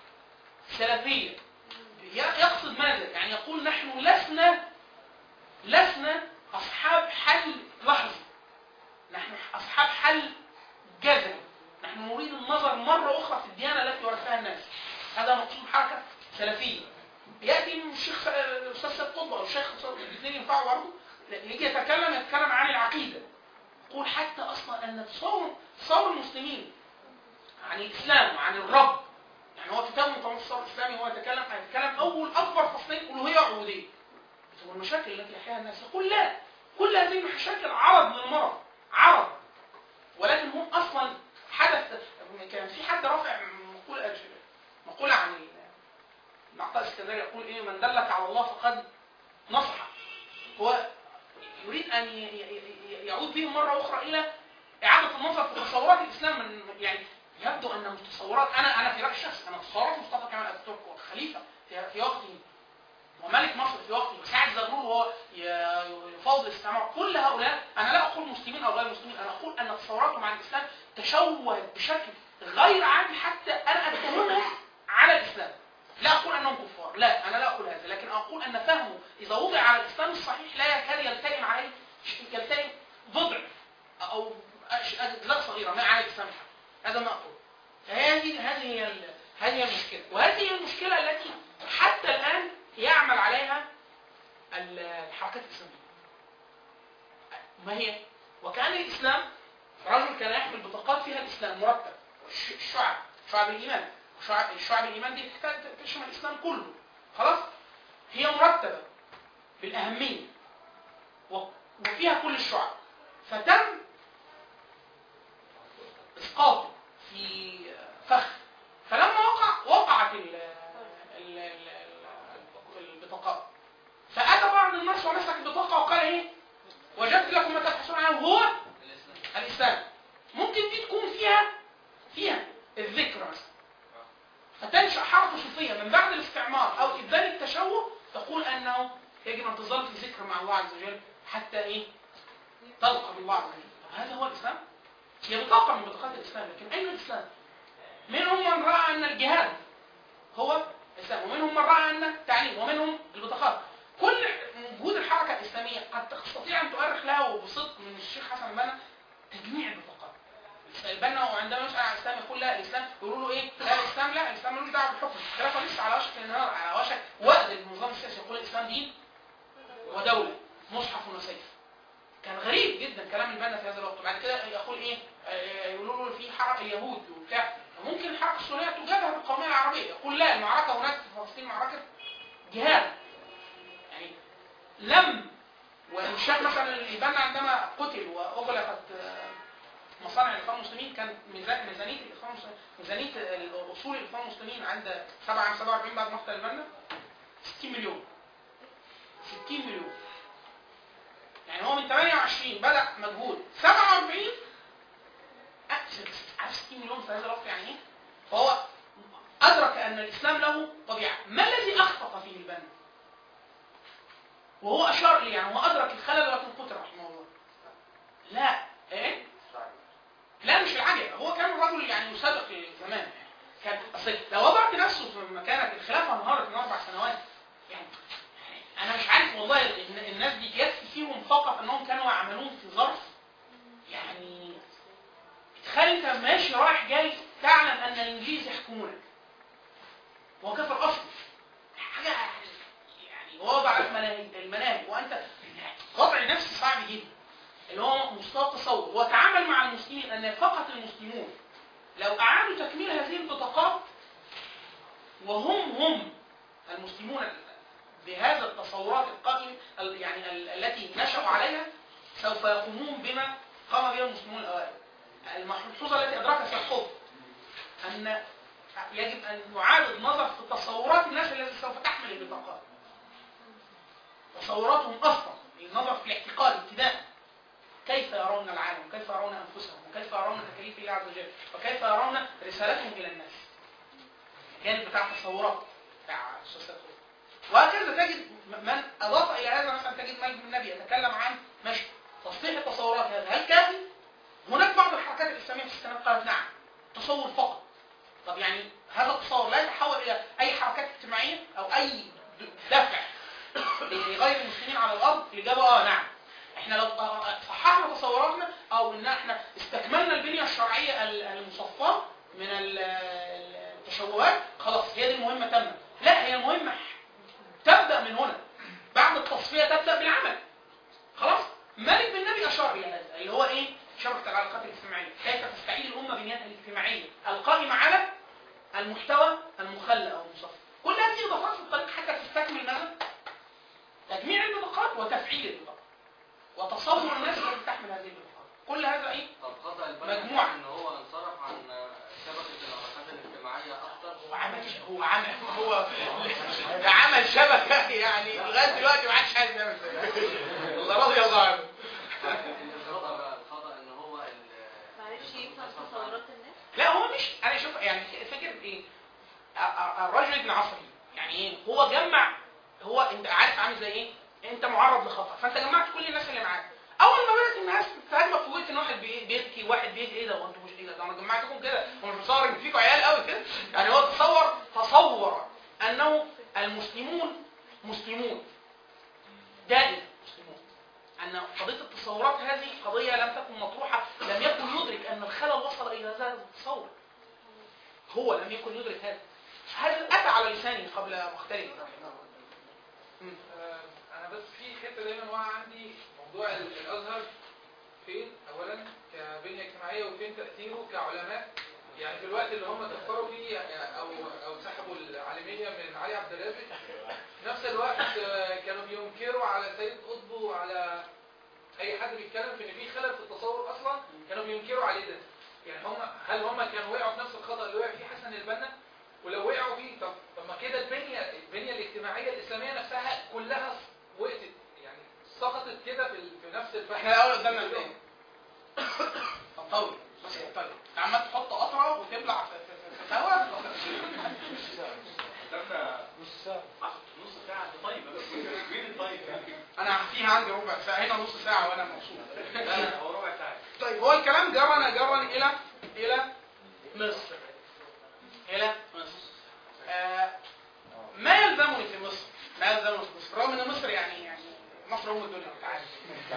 S1: سلفيه يقصد ماذا؟ يعني يقول نحن لسنا لسنا اصحاب حل لحظي نحن اصحاب حل جذري نحن نريد النظر مره اخرى في الديانه التي ورثها الناس هذا مقصود حركه سلفيه ياتي الشيخ الاستاذ سيد قطب او الشيخ الاثنين ينفعوا برضه يجي يتكلم يتكلم عن العقيده يقول حتى اصلا ان تصور تصور المسلمين عن الاسلام وعن الرب يعني هو كتاب مطور التصور الاسلامي هو يتكلم يتكلم اول اكبر فصلين الوهيه وعبوديه هو المشاكل التي يحياها الناس يقول لا كل هذه المشاكل عرض للمرض عرض ولكن هم اصلا حدث كان في حد رافع مقولة مقولة عن العطاء الاسكندري يقول ايه من دلك على الله فقد نصح هو يريد ان يعود بهم مره اخرى الى اعاده النظر في تصورات الاسلام من يعني يبدو ان تصورات انا انا في رايي الشخصي انا تصورات مصطفى كمال اتاتورك والخليفه في, في وقته وملك مصر في وقته وسعد زغلول وهو يفاوض الاستعمار كل هؤلاء انا لا اقول مسلمين او غير مسلمين انا اقول ان تصوراتهم عن الاسلام تشوهت بشكل غير عادي حتى انا اتهمهم على الاسلام لا اقول انهم كفار لا انا لا اقول هذا لكن اقول ان فهمه اذا وضع على الاسلام الصحيح لا يكاد يلتئم عليه يلتئم ضبع او اجزاء صغيره ما على الاسلام هذا ما اقول فهذه هذه هي هذه المشكله وهذه هي المشكله التي حتى الان يعمل عليها الحركات الاسلاميه ما هي وكان الاسلام رجل كان يحمل بطاقات فيها الاسلام مرتب الشعب شعب الايمان شعب, شعب الايمان دي تشمل الاسلام كله خلاص هي مرتبه بالاهميه وفيها كل الشعب فتم اسقاطه في فخ فلما وقع وقعت ال ال ال البطاقات فاتى بعض الناس ومسك البطاقه وقال ايه وجدت لكم ما تبحثون عنه هو الاسلام ممكن دي تكون فيها فيها الذكر مثلا فتنشا حركه صوفيه من بعد الاستعمار او ابدال التشوه تقول انه يجب ان تظل في ذكر مع الله عز وجل حتى ايه تلقى بالله عز وجل طب هذا هو الاسلام هي بطاقه من بطاقات الاسلام لكن اين الاسلام منهم من راى ان الجهاد هو الاسلام ومنهم من راى ان التعليم ومنهم البطاقات كل وجود الحركه الاسلاميه قد تستطيع ان تؤرخ لها وبصدق من الشيخ حسن البنا تجميع البطاقات البنا وعندما يسال عن الاسلام يقول لا الاسلام يقولوا له ايه؟ لا الاسلام لا الاسلام ملوش دعوه بالحكم الخلافه لسه على وشك الانهيار على وشك وقت النظام السياسي يقول الاسلام دين ودوله مصحف وسيف كان غريب جدا كلام البنا في هذا الوقت بعد كده يقول ايه؟ يقولوا له في حركه اليهود وبتاع ممكن الحركه السوريه تجابه بالقوميه العربيه يقول لا المعركه هناك في فلسطين معركه جهاد يعني لم وانشاء مثلا البنا عندما قتل واغلقت مصانع الاخوان المسلمين كان ميزانيه الاخوان المسلمين ميزانيه اصول الاخوان المسلمين عند 7 عام 47 بعد مقتل البنا 60 مليون 60 مليون يعني هو من 28 بدا مجهود 47 عارف 60 مليون في هذا الوقت يعني ايه؟ فهو ادرك ان الاسلام له طبيعه، ما الذي اخطا فيه البنا؟ وهو اشار اليه يعني هو ادرك الخلل ولكن قتل رحمه الله. لا ايه؟ لا مش العجب هو كان رجل يعني يسابق زمان كان اصل لو وضعت نفسه في مكانك الخلافه انهارت من اربع سنوات يعني انا مش عارف والله الناس دي يكفي فيهم فقط انهم كانوا يعملون في ظرف يعني تخيل انت ماشي رايح جاي تعلم ان الانجليز يحكمونك هو كافر اصلي حاجه يعني تصور وتعامل مع المسلمين ان فقط المسلمون لو اعادوا تكميل هذه البطاقات وهم هم المسلمون بهذا التصورات القائم ال- يعني ال- التي نشأوا عليها سوف يقومون بما قام به المسلمون الاوائل. الملحوظه التي ادركها سيحفظ ان يجب ان نعاد النظر في تصورات الناس التي سوف تحمل البطاقات. تصوراتهم اصلا النظر في الاعتقاد ابتداء كيف يرون العالم وكيف يرون انفسهم وكيف يرون تكاليف الله عز وجل وكيف يرون رسالتهم الى الناس. الجانب بتاع التصورات بتاع السوسيال وهكذا تجد من اضاف الى هذا مثلا تجد مجد النبي يتكلم عن ماشي تصحيح التصورات هذا هل كافي؟ هناك بعض الحركات الاسلاميه في السنوات قالت نعم تصور فقط طب يعني هذا التصور لا يتحول الى اي حركات اجتماعيه او اي دفع لغير المسلمين على الارض الاجابه اه نعم احنا لو صححنا تصوراتنا او ان احنا استكملنا البنيه الشرعيه ال- المصفاه من ال- التشوهات خلاص هي دي المهمه تمت لا هي المهمه تبدا من هنا بعد التصفيه تبدا بالعمل خلاص مالك بن نبي اشار الى هذا اللي هو ايه شبكه العلاقات الاجتماعيه كيف تستعيد الامه بنيتها الاجتماعيه القائمه على المحتوى المخلى او المصفى كل هذه اضافات في الطريق حتى تستكمل ماذا تجميع البطاقات وتفعيل البطاقات وتصور الناس التي تحمل هذه البطاقات كل هذا ايه
S8: طب خطأ البنا
S1: مجموعة.
S8: ان هو انصرف عن شبكة العلاقات الاجتماعية اكتر
S1: هو عمل هو عمل هو ده عمل شبكه يعني لغايه دلوقتي ما حدش عايز يعمل زيها الله رضي الله عنه
S8: الخطأ بقى الخطأ ان هو ال-
S2: معرفش يفهم تصورات الناس
S1: لا هو مش انا شوف يعني فكره ايه ا- ا- الرجل ابن عصري يعني ايه هو جمع هو انت عارف عامل زي ايه انت معرض لخطا فانت جمعت كل الناس اللي معاك اول ما بدات الناس تهاجمك فوجئت ان واحد بي- بيبكي واحد بيجي ايه ده وانتوا مش ايه ده ده انا جمعتكم كده هو مش متصور ان فيكم عيال قوي كده يعني هو تصور تصور انه المسلمون مسلمون دائما مسلمون ان قضيه التصورات هذه قضيه لم تكن مطروحه لم يكن يدرك ان الخلل وصل الى هذا التصور هو لم يكن يدرك هذا هذا اتى على لسانه قبل مختلف رحمه الله مم.
S7: آه، انا بس في حته دايما واقع عندي موضوع ال- الازهر فين اولا كبنيه اجتماعيه وفين تاثيره كعلماء يعني في الوقت اللي هم كفروا فيه او او سحبوا العالميه من علي عبد الرازق في نفس الوقت آه، كانوا بينكروا على سيد قطب وعلى اي حد بيتكلم في ان في خلل في التصور اصلا كانوا بينكروا عليه ده يعني هم هل هم كانوا وقعوا في نفس الخطا اللي وقع فيه حسن البنا ولو وقعوا فيه طب طب ما كده البنيه البنيه الاجتماعيه الاسلاميه نفسها كلها وقفت يعني سقطت كده في ال- في نفس الفهم
S1: احنا الاول قدامنا الايه طب طول بس طيب انت عمال تحط قطره وتبلع في في- في هواء
S5: قدامنا نص ساعة نص ساعة طيب بس مين الطيب
S1: انا فيها عندي ربع ساعه هنا نص ساعه وانا مبسوط
S5: لا لا هو ربع ساعة
S1: طيب هو الكلام جرنا جرا الى الى مصر الى مصر آه ما يلزمني في مصر ما يلزمني في مصر رغم ان مصر يعني يعني مصر ام الدنيا انت عارف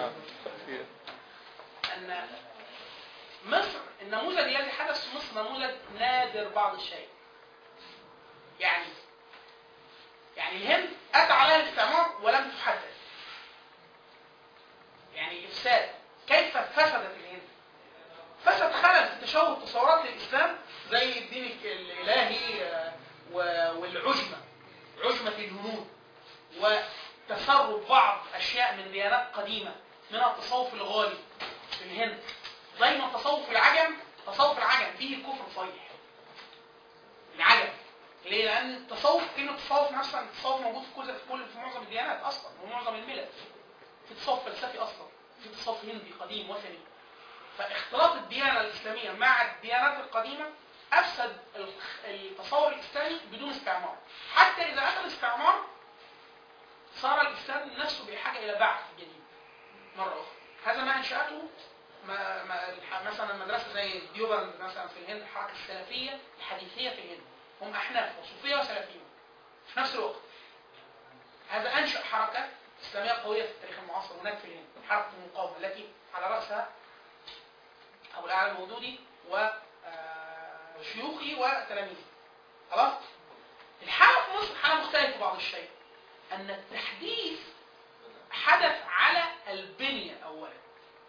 S1: ان مصر النموذج الذي حدث في مصر نموذج نادر بعض الشيء يعني يعني الهند اتى عليها الاستعمار ولم تحدث يعني افساد كيف فسدت الهند فسد خلل في تشوه تصورات الاسلام زي الدين الالهي آه، و- والعجمه عجمه الهنود وتسرب بعض اشياء من ديانات قديمه منها التصوف الغالي في الهند زي ما تصوف العجم تصوف العجم فيه الكفر صريح العجم ليه؟ لأن التصوف كلمة تصوف نفسها التصوف موجود في كل في كل في معظم الديانات أصلا ومعظم الملل في تصوف فلسفي أصلا في تصوف هندي قديم وثني فاختلاط الديانة الإسلامية مع الديانات القديمة أفسد الخ- التصور الإسلامي بدون استعمار حتى إذا أتى الاستعمار صار الإسلام نفسه بحاجة إلى بعث جديد مرة أخرى هذا ما أنشأته ما ما الح- مثلا مدرسة زي ديوبند مثلا في الهند الحركة السلفية الحديثية في الهند هم أحناف وصوفية وسلفيون في نفس الوقت هذا أنشأ حركة إسلامية قوية في التاريخ المعاصر هناك في الهند حركة المقاومة التي على رأسها أبو الأعلى الودودي وشيوخي وتلاميذه خلاص الحالة في مصر حالة مختلفة بعض الشيء أن التحديث حدث على البنية أولا يعني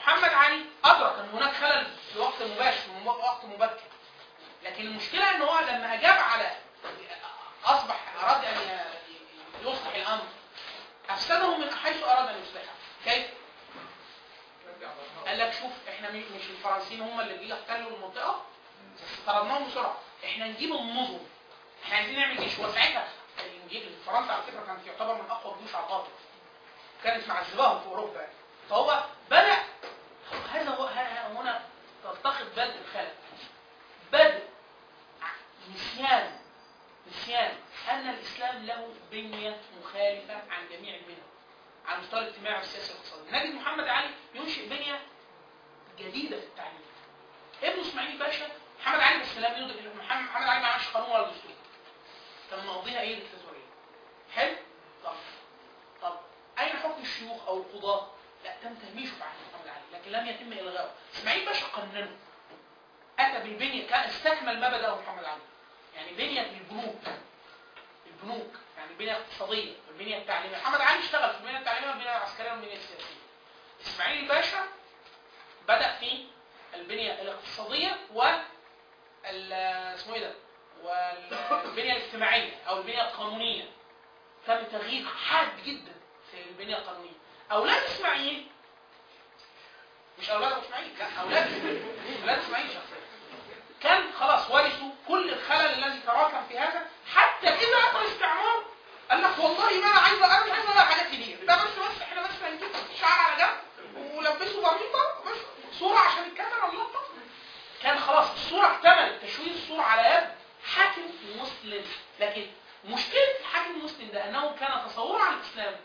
S1: محمد علي ادرك ان هناك خلل في وقت مباشر في وقت مبكر لكن المشكله ان هو لما اجاب على اصبح اراد ان ي- يصلح الامر افسده من حيث اراد ان يصلحه كيف؟ قال لك شوف احنا مش مش الفرنسيين هم اللي جه يحتلوا المنطقه بس طردناهم بسرعه احنا نجيب النظم احنا عايزين نعمل جيش وساعتها الإنجيل- فرنسا على فكره كانت تعتبر من اقوى الجيوش على الارض كانت معذباهم في اوروبا يعني. فهو بدا هذا هو ها- هنا تلتقط بدء الخلل بدء نسيان نسيان ان الاسلام له بنيه مخالفه عن جميع البنى على المستوى الاجتماعي والسياسي والاقتصادي نجد محمد علي ينشئ بنيه جديده في التعليم ابن اسماعيل باشا محمد علي بس لم يدرك محمد محمد علي ما عملش قانون ولا دستور كان مقضيها ايه ديكتاتوريه حلو طب طب اين حكم الشيوخ او القضاه لا تم تهميشه في عهد محمد علي لكن لم يتم الغائه اسماعيل باشا قننه اتى بالبنيه كان استكمل ما بداه محمد علي يعني بنيه البنوك البنوك يعني البنيه الاقتصاديه والبنيه التعليميه محمد علي اشتغل في البنيه التعليميه والبنيه العسكريه والبنيه السياسيه اسماعيل باشا بدا في البنيه الاقتصاديه و ال- اسمه ايه ده والبنيه الاجتماعيه او البنيه القانونيه تم تغيير حاد جدا في البنيه القانونيه اولاد اسماعيل مش اولاد ابو اسماعيل لا اولاد اولاد اسماعيل شخصيا كان خلاص ورثوا كل الخلل الذي تراكم في هذا حتى اذا اتى الاستعمار قال لك والله ما انا عايز انا مش عايز اقول حاجات كتير ده بس بس احنا بس هنجيب شعر على جنب ولبسه بريطه بس صوره عشان الكاميرا اللقطه كان خلاص الصوره اكتملت تشويه الصوره على يد حاكم مسلم لكن مشكله الحاكم المسلم ده انه كان تصوره عن الاسلام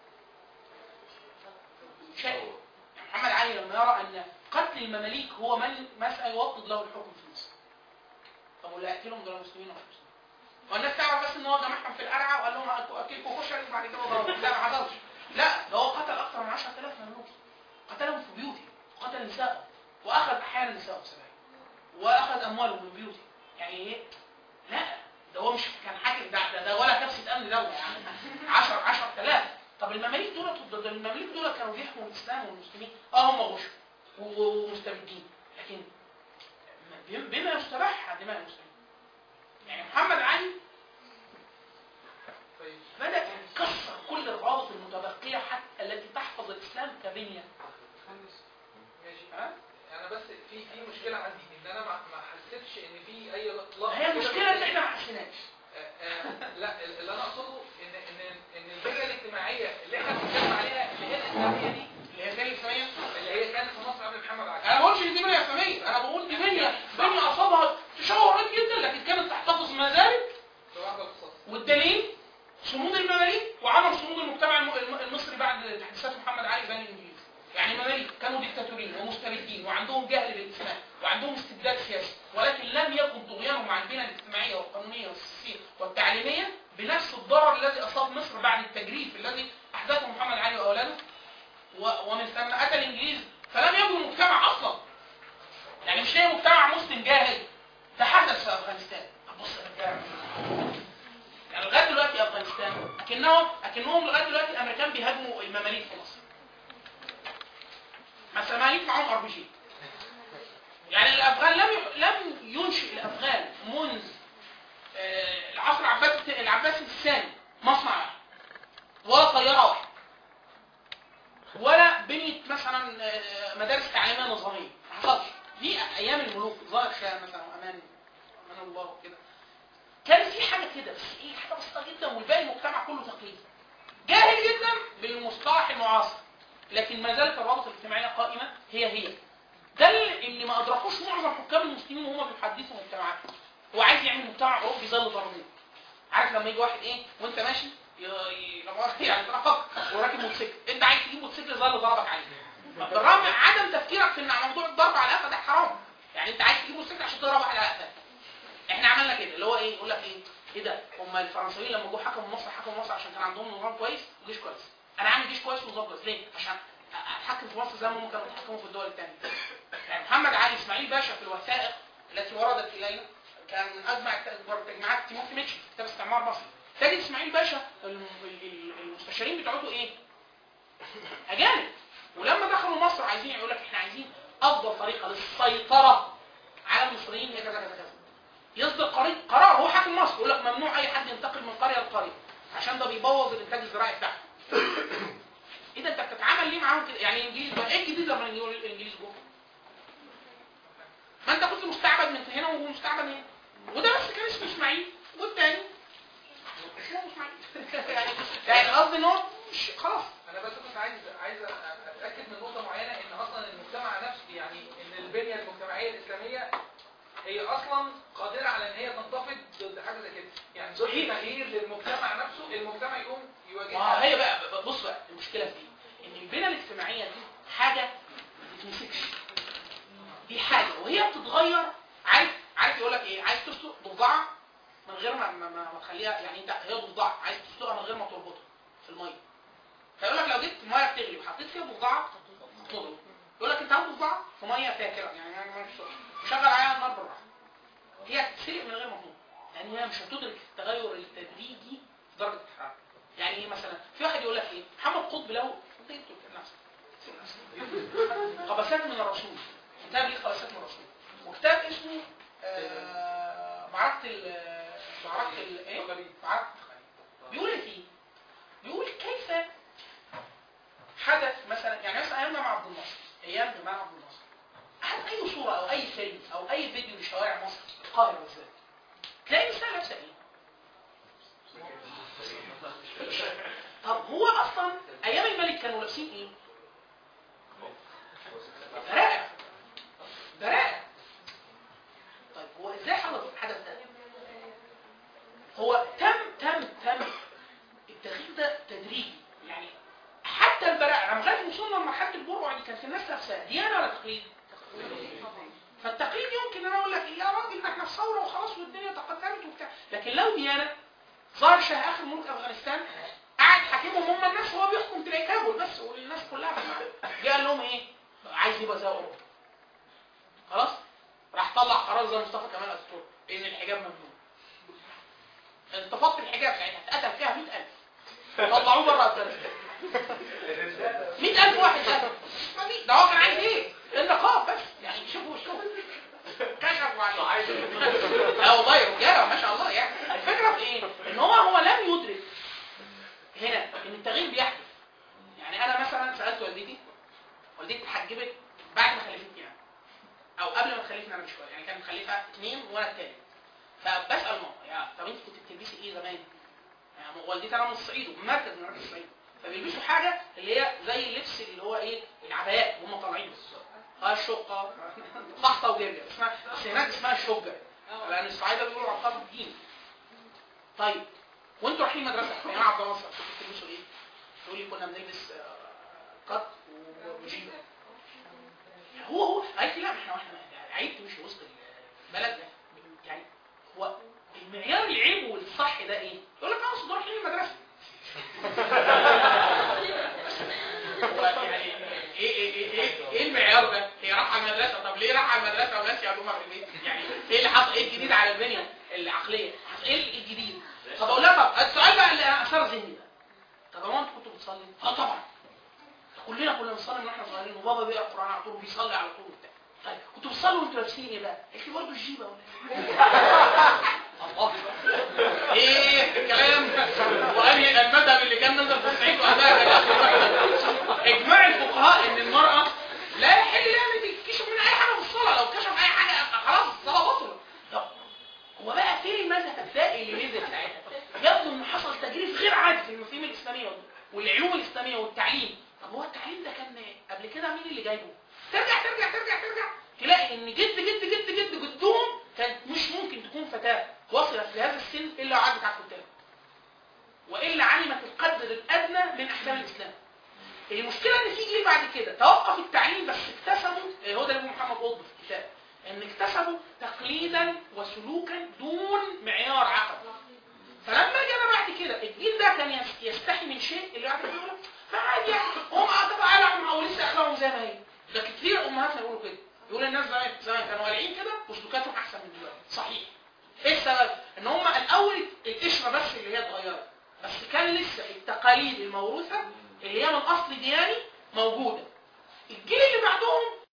S1: شيء محمد علي لما يرى ان قتل المماليك هو من مسألة يوطد له الحكم في مصر طب واللي قتلهم دول مسلمين ولا مش مسلمين والناس تعرف بس ان هو جمعهم في القرعه وقال لهم اكلكم كشري بعد كده ضربهم لا ما حصلش لا ده هو قتل اكثر من 10000 مملوك قتلهم في بيوتهم وقتل نسائهم واخذ احيانا نسائهم سبعين واخذ اموالهم من بيوتهم يعني ايه لا ده هو مش كان حاكم ده ده, ده ولا كبسه امن دوله يعني 10 10000 طب المماليك دول ده المماليك دول كانوا بيحموا الاسلام والمسلمين اه هم غشوا و- ومستبدين لكن بم- بما يستباح دماء المسلمين يعني محمد علي
S7: طيب
S1: بدأ يكسر كل الروابط المتبقية حتى التي تحفظ الإسلام كبنية
S7: ماشي
S1: ها؟
S7: انا بس في في مشكله عندي ان انا ما ما حسيتش ان في اي لقطه
S1: هي
S7: كده
S1: المشكلة
S7: في-
S1: إن إحنا ما حسيناش
S7: آه، آه، لا اللي انا اقصده ان ان ان البنيه الاجتماعيه اللي احنا بنتكلم عليها اللي هي الاسلاميه دي
S1: اللي هي البنية الإسلامية
S7: اللي هي كانت في مصر قبل محمد علي
S1: أنا ما بقولش إن دي بنية إسلامية أنا بقول دي بنية بنية أصابها تشوهات جدا لكن كانت تحتفظ ما زالت
S7: لوحده الاقتصاد
S1: والدليل صمود المماليك وعدم صمود المجتمع الم- الم- المصري بعد تحديثات محمد علي بني الانجليز يعني المماليك كانوا ديكتاتوريين ومستبدين وعندهم جهل بالاسلام وعندهم استبداد سياسي ولكن لم يكن طغيانهم على البنى الاجتماعيه والقانونيه والسياسيه والتعليميه بنفس الضرر الذي اصاب مصر بعد التجريف الذي احدثه محمد علي واولاده و- ومن ثم اتى الانجليز فلم يبنوا مجتمع اصلا يعني مش هي مجتمع مسلم جاهل ده حدث في افغانستان طب بص يا رجاله يعني لغايه دلوقتي افغانستان اكنهم اكنهم لغايه دلوقتي الامريكان بيهاجموا المماليك في مصر. مثلا المماليك معاهم ار بي جي. يعني الافغان لم ي- لم ينشئ الافغان منذ آه، العصر العباسي العباسي الثاني مصنع واحد ولا طياره واحده ولا بنيه مثلا آه، مدارس تعليميه نظاميه ما حصلش دي ايام الملوك ظاهر شاه مثلا وامان امان الله وكده كان في حاجه كده بس ايه حاجه بسيطه جدا والباقي المجتمع كله تقليدي جاهل جدا بالمصطلح المعاصر لكن ما زالت الروابط الاجتماعيه قائمه هي هي ده اللي ما ادركوش معظم حكام المسلمين وهم بيحدثوا مجتمعاتهم هو عايز يعمل مجتمع اوروبي زي الغربي عارف لما يجي واحد ايه وانت ماشي ي- ي- لما يعني ضربك وراكب موتوسيكل انت عايز تجيب موتوسيكل زي اللي ضربك عليه بالرغم من عدم تفكيرك في ان موضوع الضرب على القفا ده حرام يعني انت عايز تجيب موتوسيكل عشان تضرب واحد على قفاك احنا عملنا كده اللي هو ايه يقول لك ايه ايه ده هم الفرنسيين لما جم حكموا مصر حكموا مصر عشان كان عندهم نظام كويس وجيش كويس انا عامل جيش كويس ونظام كويس ليه عشان اتحكم في مصر زي ما هم كانوا بيتحكموا في الدول الثانيه يعني محمد علي اسماعيل باشا في الوثائق التي وردت الينا كان من اجمع الت- تجمعات تيموثي ميتشل في كتاب استعمار مصر تجد اسماعيل باشا الم- ال- ال- المستشارين بتوعته ايه؟ اجانب ولما دخلوا مصر مصر وعايزين يقول لك احنا عايزين افضل طريقه للسيطره على المصريين هي كذا كذا كذا يصدر قرار قرار هو حاكم مصر يقول لك ممنوع اي حد ينتقل من قريه لقريه عشان ده بيبوظ الانتاج الزراعي بتاعهم ايه ده انت بتتعامل ليه معاهم كده يعني الانجليز بقى ايه الجديد لما يقول الانجليز جم ما انت كنت مستعبد من هنا وهو مستعبد هنا وده بس كان اسمه اسماعيل والتاني اسمه اسماعيل يعني يعني قصدي ان هو مش خلاص
S7: انا بس كنت عايز عايز اتاكد من نقطه معينه ان اصلا المجتمع نفسه يعني ان البنيه المجتمعيه الاسلاميه هي اصلا قادره على ان هي تنتفض ضد حاجه زي كده يعني ضد
S1: صحيح.
S7: تغيير للمجتمع نفسه المجتمع يقوم
S1: ما
S7: يواجهها
S1: هي بقى بقى- بص بقى المشكله في ايه؟ ان البنى الاجتماعيه دي حاجه ما تتمسكش دي حاجه وهي بتتغير عارف عارف يقول لك ايه عايز تسلق ضفدعه من غير ما ما, ما ما تخليها يعني انت هي ضفدعه عايز تسلقها من غير ما تربطها في الميه فيقول لك لو جبت ميه بتغلي وحطيت فيها ضفدعه تضرب يقول لك انت هات ضفدعه في ميه فيها كده يعني يعني ما فيش وشغل عليها النار بالراحه هي هتتسلق من غير ما تموت لان هي مش هتدرك التغير التدريجي في درجه الحراره يعني ايه مثلا في واحد يقول لك ايه محمد قطب له انت إيه بتقول كده؟ نفسك. قبسات من الرسول كتاب ليه قبسات من الرسول وكتاب اسمه آه معركه ال معركه ال ايه معركه التقاليد بيقول ايه فيه بيقول كيف حدث مثلا يعني مثلا ايام جمال عبد الناصر ايام جمال عبد الناصر هات اي صوره او اي فيلم او اي فيديو لشوارع مصر القاهره بالذات تلاقي الناس لابسه ايه طب هو اصلا ايام الملك كانوا لابسين ايه درائع درائع طيب هو ازاي حدث الحدث ده هو تم تم تم التغيير ده تدريجي يعني حتى البراءة لما لغايه وصلنا لمرحله البرع دي كانت الناس لابسه ديانه ولا تقليد؟ فالتقليد يمكن انا اقول لك إيه يا راجل ما احنا في ثوره وخلاص والدنيا تقدمت وبتاع لكن لو ديانه ظهر شاه اخر ملوك افغانستان قاعد حاكمهم هم الناس وهو بيحكم تلاقي كابول بس والناس كلها جه قال لهم ايه؟ عايز يبقى زي اوروبا خلاص؟ راح طلع قرار زي مصطفى كمال اتاتورك ان الحجاب ممنوع انتفاضه الحجاب ساعتها اتقتل فيها 100000 طلعوه بره افغانستان 100000 واحد قتل ما في- ده هو كان عايز ايه؟ النقاب بس يعني شوفوا شوفوا كشفوا عليه لا والله رجاله ما شاء الله يعني الفكره في ايه؟ ان هو هو لم يدرك هنا ان التغيير بيحدث يعني انا مثلا سالت والدتي والدتي اتحجبت بعد ما خلفتني يعني او قبل ما تخلفني انا بشويه يعني كانت مخلفه اثنين وانا الثالث فبسال ماما يا طب انت كنت بتلبسي ايه زمان؟ يعني والدتي انا من الصعيد ومن مركز من مركز الصعيد فبيلبسوا حاجه اللي هي زي اللبس اللي هو ايه العبايات وهم طالعين اه الشقه قحطه وجرجر اسمها بس هناك اسمها الشجه لان الصعايده بيقولوا عقاب الدين طيب وانتوا رايحين المدرسه يا جماعه عبد الناصر كنتوا بتلبسوا ايه؟ تقول لي كنا بنلبس آه، قط وجيبه هو هو قالت لي لا ما احنا واحنا عيب تمشي وسط البلد ده يعني هو المعيار العيب والصح ده ايه؟ يقول لك انا اقصد رايحين المدرسه هو يعني ايه ايه ايه ايه ايه المعيار ده؟ هي رايحه المدرسه طب ليه رايحه المدرسه وماشيه يا دوما في البيت؟ يعني ايه اللي حصل ايه الجديد على البنيه العقليه؟ ايه الجديد؟ طب اقول لها طب السؤال بقى اللي اثار ذهني ده طب هو انتوا كنتوا بتصلي؟ اه طبعا كلنا كنا بنصلي من واحنا صغيرين وبابا بيقرا القران على طول وبيصلي على طول وبتاع طيب كنتوا بتصلوا وانتوا لابسين ايه بقى؟ قالت لي برضه الجيبه ولا الله ايه الكلام وانهي المذهب اللي كان نزل في الصعيد وهذا اجماع الفقهاء ان المراه لا يحل لها ان تكشف من اي حاجه في الصلاه لو كشف اي حاجه خلاص الصلاه بطلت طب هو بقى فين المذهب الثائي اللي نزل ساعتها؟ يبدو ان حصل تجريف غير عادي في المفاهيم الاسلاميه والعلوم الاسلاميه والتعليم طب هو التعليم ده كان قبل كده مين اللي جايبه؟ ترجع ترجع ترجع ترجع تلاقي ان جد جد جد جد جدهم كانت مش ممكن تكون فتاه وصلت لهذا السن الا وعدت على الكتاب والا علمت القدر الادنى من احكام الاسلام المشكله ان في جيل بعد كده توقف التعليم بس اكتسبوا هو ده اللي محمد قطب في الكتاب ان اكتسبوا تقليدا وسلوكا دون معيار عقل فلما اجي انا بعد كده الجيل ده كان يس- يستحي من شيء اللي بعد كده يقول لك ما عادي يعني هم طبعا قلعوا او لسه اخلاقهم زي ما هي ده كتير امهاتنا يقولوا كده يقول الناس زمان زمان كانوا قالعين كده وسلوكاتهم احسن من دلوقتي صحيح ايه السبب؟ ان هم الاول القشره بس اللي هي اتغيرت بس كان لسه التقاليد الموروثه اللي هي من اصل دياني موجوده الجيل اللي بعدهم